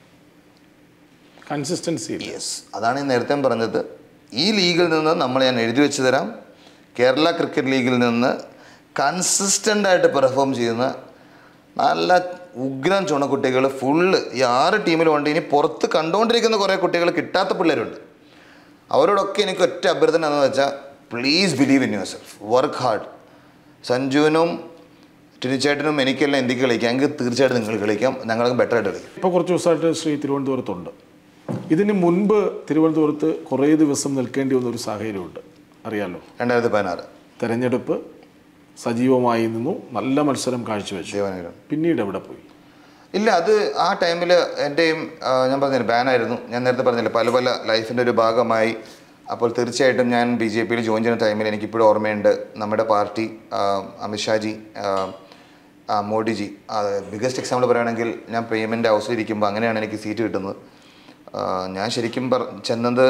[SPEAKER 1] കൺസിസ്റ്റൻസി ഇല്ല
[SPEAKER 2] യെസ് അതാണ് ഞാൻ നേരത്തെ പറഞ്ഞത് ഈ ലീഗിൽ നിന്ന് നമ്മൾ ഞാൻ എഴുതി വെച്ച് തരാം കേരള ക്രിക്കറ്റ് ലീഗിൽ നിന്ന് കൺസിസ്റ്റൻ്റ് ആയിട്ട് പെർഫോം ചെയ്യുന്ന നല്ല ഉഗ്രൻ ചുണക്കുട്ടികൾ ഫുള്ള് ഈ ആറ് ടീമിലുണ്ട് ഇനി പുറത്ത് കണ്ടുകൊണ്ടിരിക്കുന്ന കുറേ കുട്ടികൾ കിട്ടാത്ത പിള്ളേരുണ്ട് അവരോടൊക്കെ എനിക്ക് ഒറ്റ അഭ്യർത്ഥന എന്ന് വെച്ചാൽ please believe in yourself work hard സഞ്ജുവിനും ടിനിച്ചേട്ടനും എനിക്കെല്ലാം ഇന്ത്യക്ക് കളിക്കാം എങ്കിൽ തീർച്ചയായിട്ടും നിങ്ങൾ കളിക്കാം ഞങ്ങൾക്ക് ബെറ്റർ ആയിട്ട് കളിക്കാം
[SPEAKER 1] ഇപ്പോൾ കുറച്ച് ദിവസമായിട്ട് ശ്രീ തിരുവനന്തപുരത്തുണ്ട് ഇതിന് മുൻപ് തിരുവനന്തപുരത്ത് കുറേ ദിവസം നിൽക്കേണ്ടി വന്ന ഒരു സാഹചര്യമുണ്ട് അറിയാലോ
[SPEAKER 2] രണ്ടായിരത്തി പതിനാറ്
[SPEAKER 1] തെരഞ്ഞെടുപ്പ് സജീവമായി നിന്നു നല്ല മത്സരം കാഴ്ചവെച്ചു
[SPEAKER 2] ജീവനഗരം
[SPEAKER 1] പിന്നീട് എവിടെ പോയി
[SPEAKER 2] ഇല്ല അത് ആ ടൈമിൽ എൻ്റെയും ആ, ഞാൻ പറഞ്ഞില്ല ബാനായിരുന്നു ഞാൻ നേരത്തെ പറഞ്ഞില്ല പല പല ലൈഫിൻ്റെ ഒരു ഭാഗമായി അപ്പോൾ തീർച്ചയായിട്ടും ഞാൻ ബി ജെ പിയിൽ ജോയിൻ ചെയ്യുന്ന ടൈമിൽ എനിക്കിപ്പോഴും ഓർമ്മയുണ്ട് നമ്മുടെ പാർട്ടി ആ, അമിത്ഷാജി ആ, ആ, മോഡിജി ബിഗസ്റ്റ് എക്സാമ്പിൾ പറയുകയാണെങ്കിൽ ഞാൻ പേയ്മെൻ്റ് ഹൗസിൽ ഇരിക്കുമ്പോൾ അങ്ങനെയാണ് എനിക്ക് സീറ്റ് കിട്ടുന്നത് ആ, ഞാൻ ശരിക്കും പറ ചെന്നത്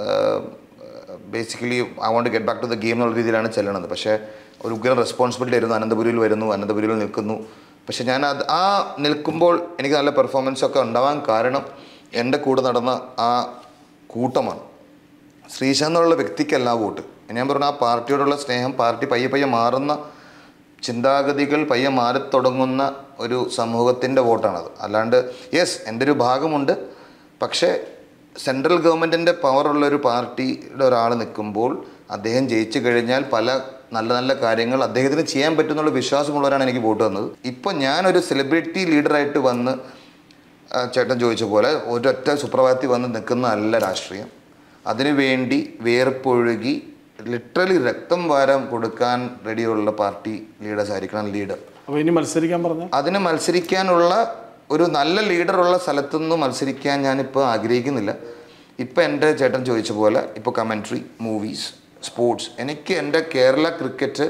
[SPEAKER 2] basically I won't get back to the game എന്നുള്ള രീതിയിലാണ് ചെല്ലണത് പക്ഷേ ഒരു ഉഗ്രൻ റെസ്പോൺസിബിലിറ്റി ആയിരുന്നു അനന്തപുരിയിൽ വരുന്നു അനന്തപുരിയിൽ നിൽക്കുന്നു പക്ഷെ ഞാൻ അത് ആ നിൽക്കുമ്പോൾ എനിക്ക് നല്ല പെർഫോമൻസ് ഒക്കെ ഉണ്ടാവാൻ കാരണം എൻ്റെ കൂടെ നടന്ന ആ കൂട്ടമാണ് ശ്രീശാന്ത് എന്നുള്ള വ്യക്തിക്കല്ല ആ വോട്ട് ഞാൻ പറഞ്ഞ ആ പാർട്ടിയോടുള്ള സ്നേഹം പാർട്ടി പയ്യെ പയ്യെ മാറുന്ന ചിന്താഗതികൾ പയ്യെ മാറി തുടങ്ങുന്ന ഒരു സമൂഹത്തിൻ്റെ വോട്ടാണത് അല്ലാണ്ട് യെസ് എൻ്റെ ഒരു ഭാഗമുണ്ട് പക്ഷേ സെൻട്രൽ ഗവൺമെൻറ്റിൻ്റെ പവറുള്ള ഒരു പാർട്ടിയുടെ ഒരാൾ നിൽക്കുമ്പോൾ അദ്ദേഹം ജയിച്ചു കഴിഞ്ഞാൽ പല നല്ല നല്ല കാര്യങ്ങൾ അദ്ദേഹത്തിന് ചെയ്യാൻ പറ്റുന്നുള്ള വിശ്വാസമുള്ളവരാണ് എനിക്ക് വോട്ട് തന്നത് ഇപ്പം ഞാനൊരു സെലിബ്രിറ്റി ലീഡറായിട്ട് വന്ന് ആ, ചേട്ടൻ ചോദിച്ച പോലെ ഒരൊറ്റ സുപ്രഭാതത്തിൽ വന്ന് നിൽക്കുന്ന അല്ല രാഷ്ട്രീയം അതിനുവേണ്ടി വേർപ്പൊഴുകി ലിറ്ററലി രക്തം വാരം കൊടുക്കാൻ റെഡിയുള്ള പാർട്ടി ലീഡേഴ്സ് ആയിരിക്കണം ലീഡർ
[SPEAKER 1] അപ്പോൾ ഇനി മത്സരിക്കാൻ പറഞ്ഞ
[SPEAKER 2] അതിന് മത്സരിക്കാനുള്ള ഒരു നല്ല ലീഡറുള്ള സ്ഥലത്തുനിന്ന് മത്സരിക്കാൻ ഞാനിപ്പോൾ ആഗ്രഹിക്കുന്നില്ല ഇപ്പം എൻ്റെ ചേട്ടൻ ചോദിച്ച പോലെ ഇപ്പോൾ കമൻട്രി മൂവീസ് സ്പോർട്സ് എനിക്ക് എൻ്റെ കേരള ക്രിക്കറ്റ്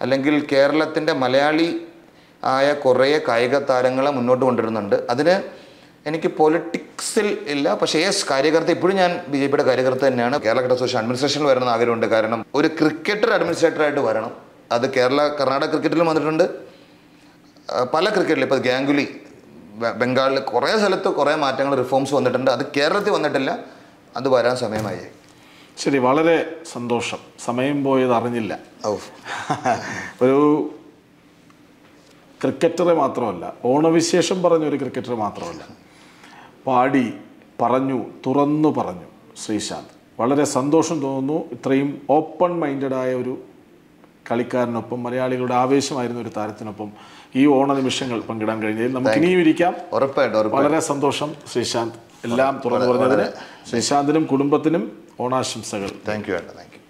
[SPEAKER 2] അല്ലെങ്കിൽ കേരളത്തിൻ്റെ മലയാളി ആയ കുറേ കായിക താരങ്ങളെ മുന്നോട്ട് കൊണ്ടുവരുന്നുണ്ട് അതിന് എനിക്ക് പൊളിറ്റിക്സിൽ ഇല്ല പക്ഷേ യെസ് കാര്യകർത്ത ഇപ്പോഴും ഞാൻ ബി ജെ പിയുടെ കാര്യകർത്ത തന്നെയാണ് കേരള ക്രിക്കറ്റ് അസോസിയേഷൻ അഡ്മിനിസ്ട്രേഷനിൽ വരണം എന്ന് ആഗ്രഹമുണ്ട് കാരണം ഒരു ക്രിക്കറ്റർ അഡ്മിനിസ്ട്രേറ്ററായിട്ട് വരണം അത് കേരള കർണാടക ക്രിക്കറ്റിലും വന്നിട്ടുണ്ട് ആ, പല ക്രിക്കറ്റിലും ഇപ്പോൾ ഗാംഗുലി ബെ- ബംഗാളിൽ കുറേ സ്ഥലത്ത് കുറേ മാറ്റങ്ങൾ റിഫോംസ് വന്നിട്ടുണ്ട് അത് കേരളത്തിൽ വന്നിട്ടില്ല അത് വരാൻ സമയമായി
[SPEAKER 1] ശരി വളരെ സന്തോഷം സമയം പോയത് അറിഞ്ഞില്ല
[SPEAKER 2] ഔ
[SPEAKER 1] ഒരു ക്രിക്കറ്ററെ മാത്രമല്ല ഓണവിശേഷം പറഞ്ഞ ഒരു ക്രിക്കറ്റർ മാത്രമല്ല പാടി പറഞ്ഞു തുറന്നു പറഞ്ഞു ശ്രീശാന്ത് വളരെ സന്തോഷം തോന്നുന്നു ഇത്രയും ഓപ്പൺ മൈൻഡഡായ ഒരു കളിക്കാരനൊപ്പം മലയാളികളുടെ ആവേശമായിരുന്ന ഒരു താരത്തിനൊപ്പം ഈ ഓണ നിമിഷങ്ങൾ പങ്കിടാൻ കഴിഞ്ഞതിൽ നമുക്ക് ഇനിയും ഇരിക്കാം
[SPEAKER 2] ഉറപ്പായിട്ടും ഉറപ്പായിട്ടും
[SPEAKER 1] വളരെ സന്തോഷം ശ്രീശാന്ത് എല്ലാം തുറന്നു പറഞ്ഞതിന് ശ്രീശാന്തിനും കുടുംബത്തിനും ഓണാശംസകൾ
[SPEAKER 2] താങ്ക് യു ഏട്ടാ താങ്ക് യു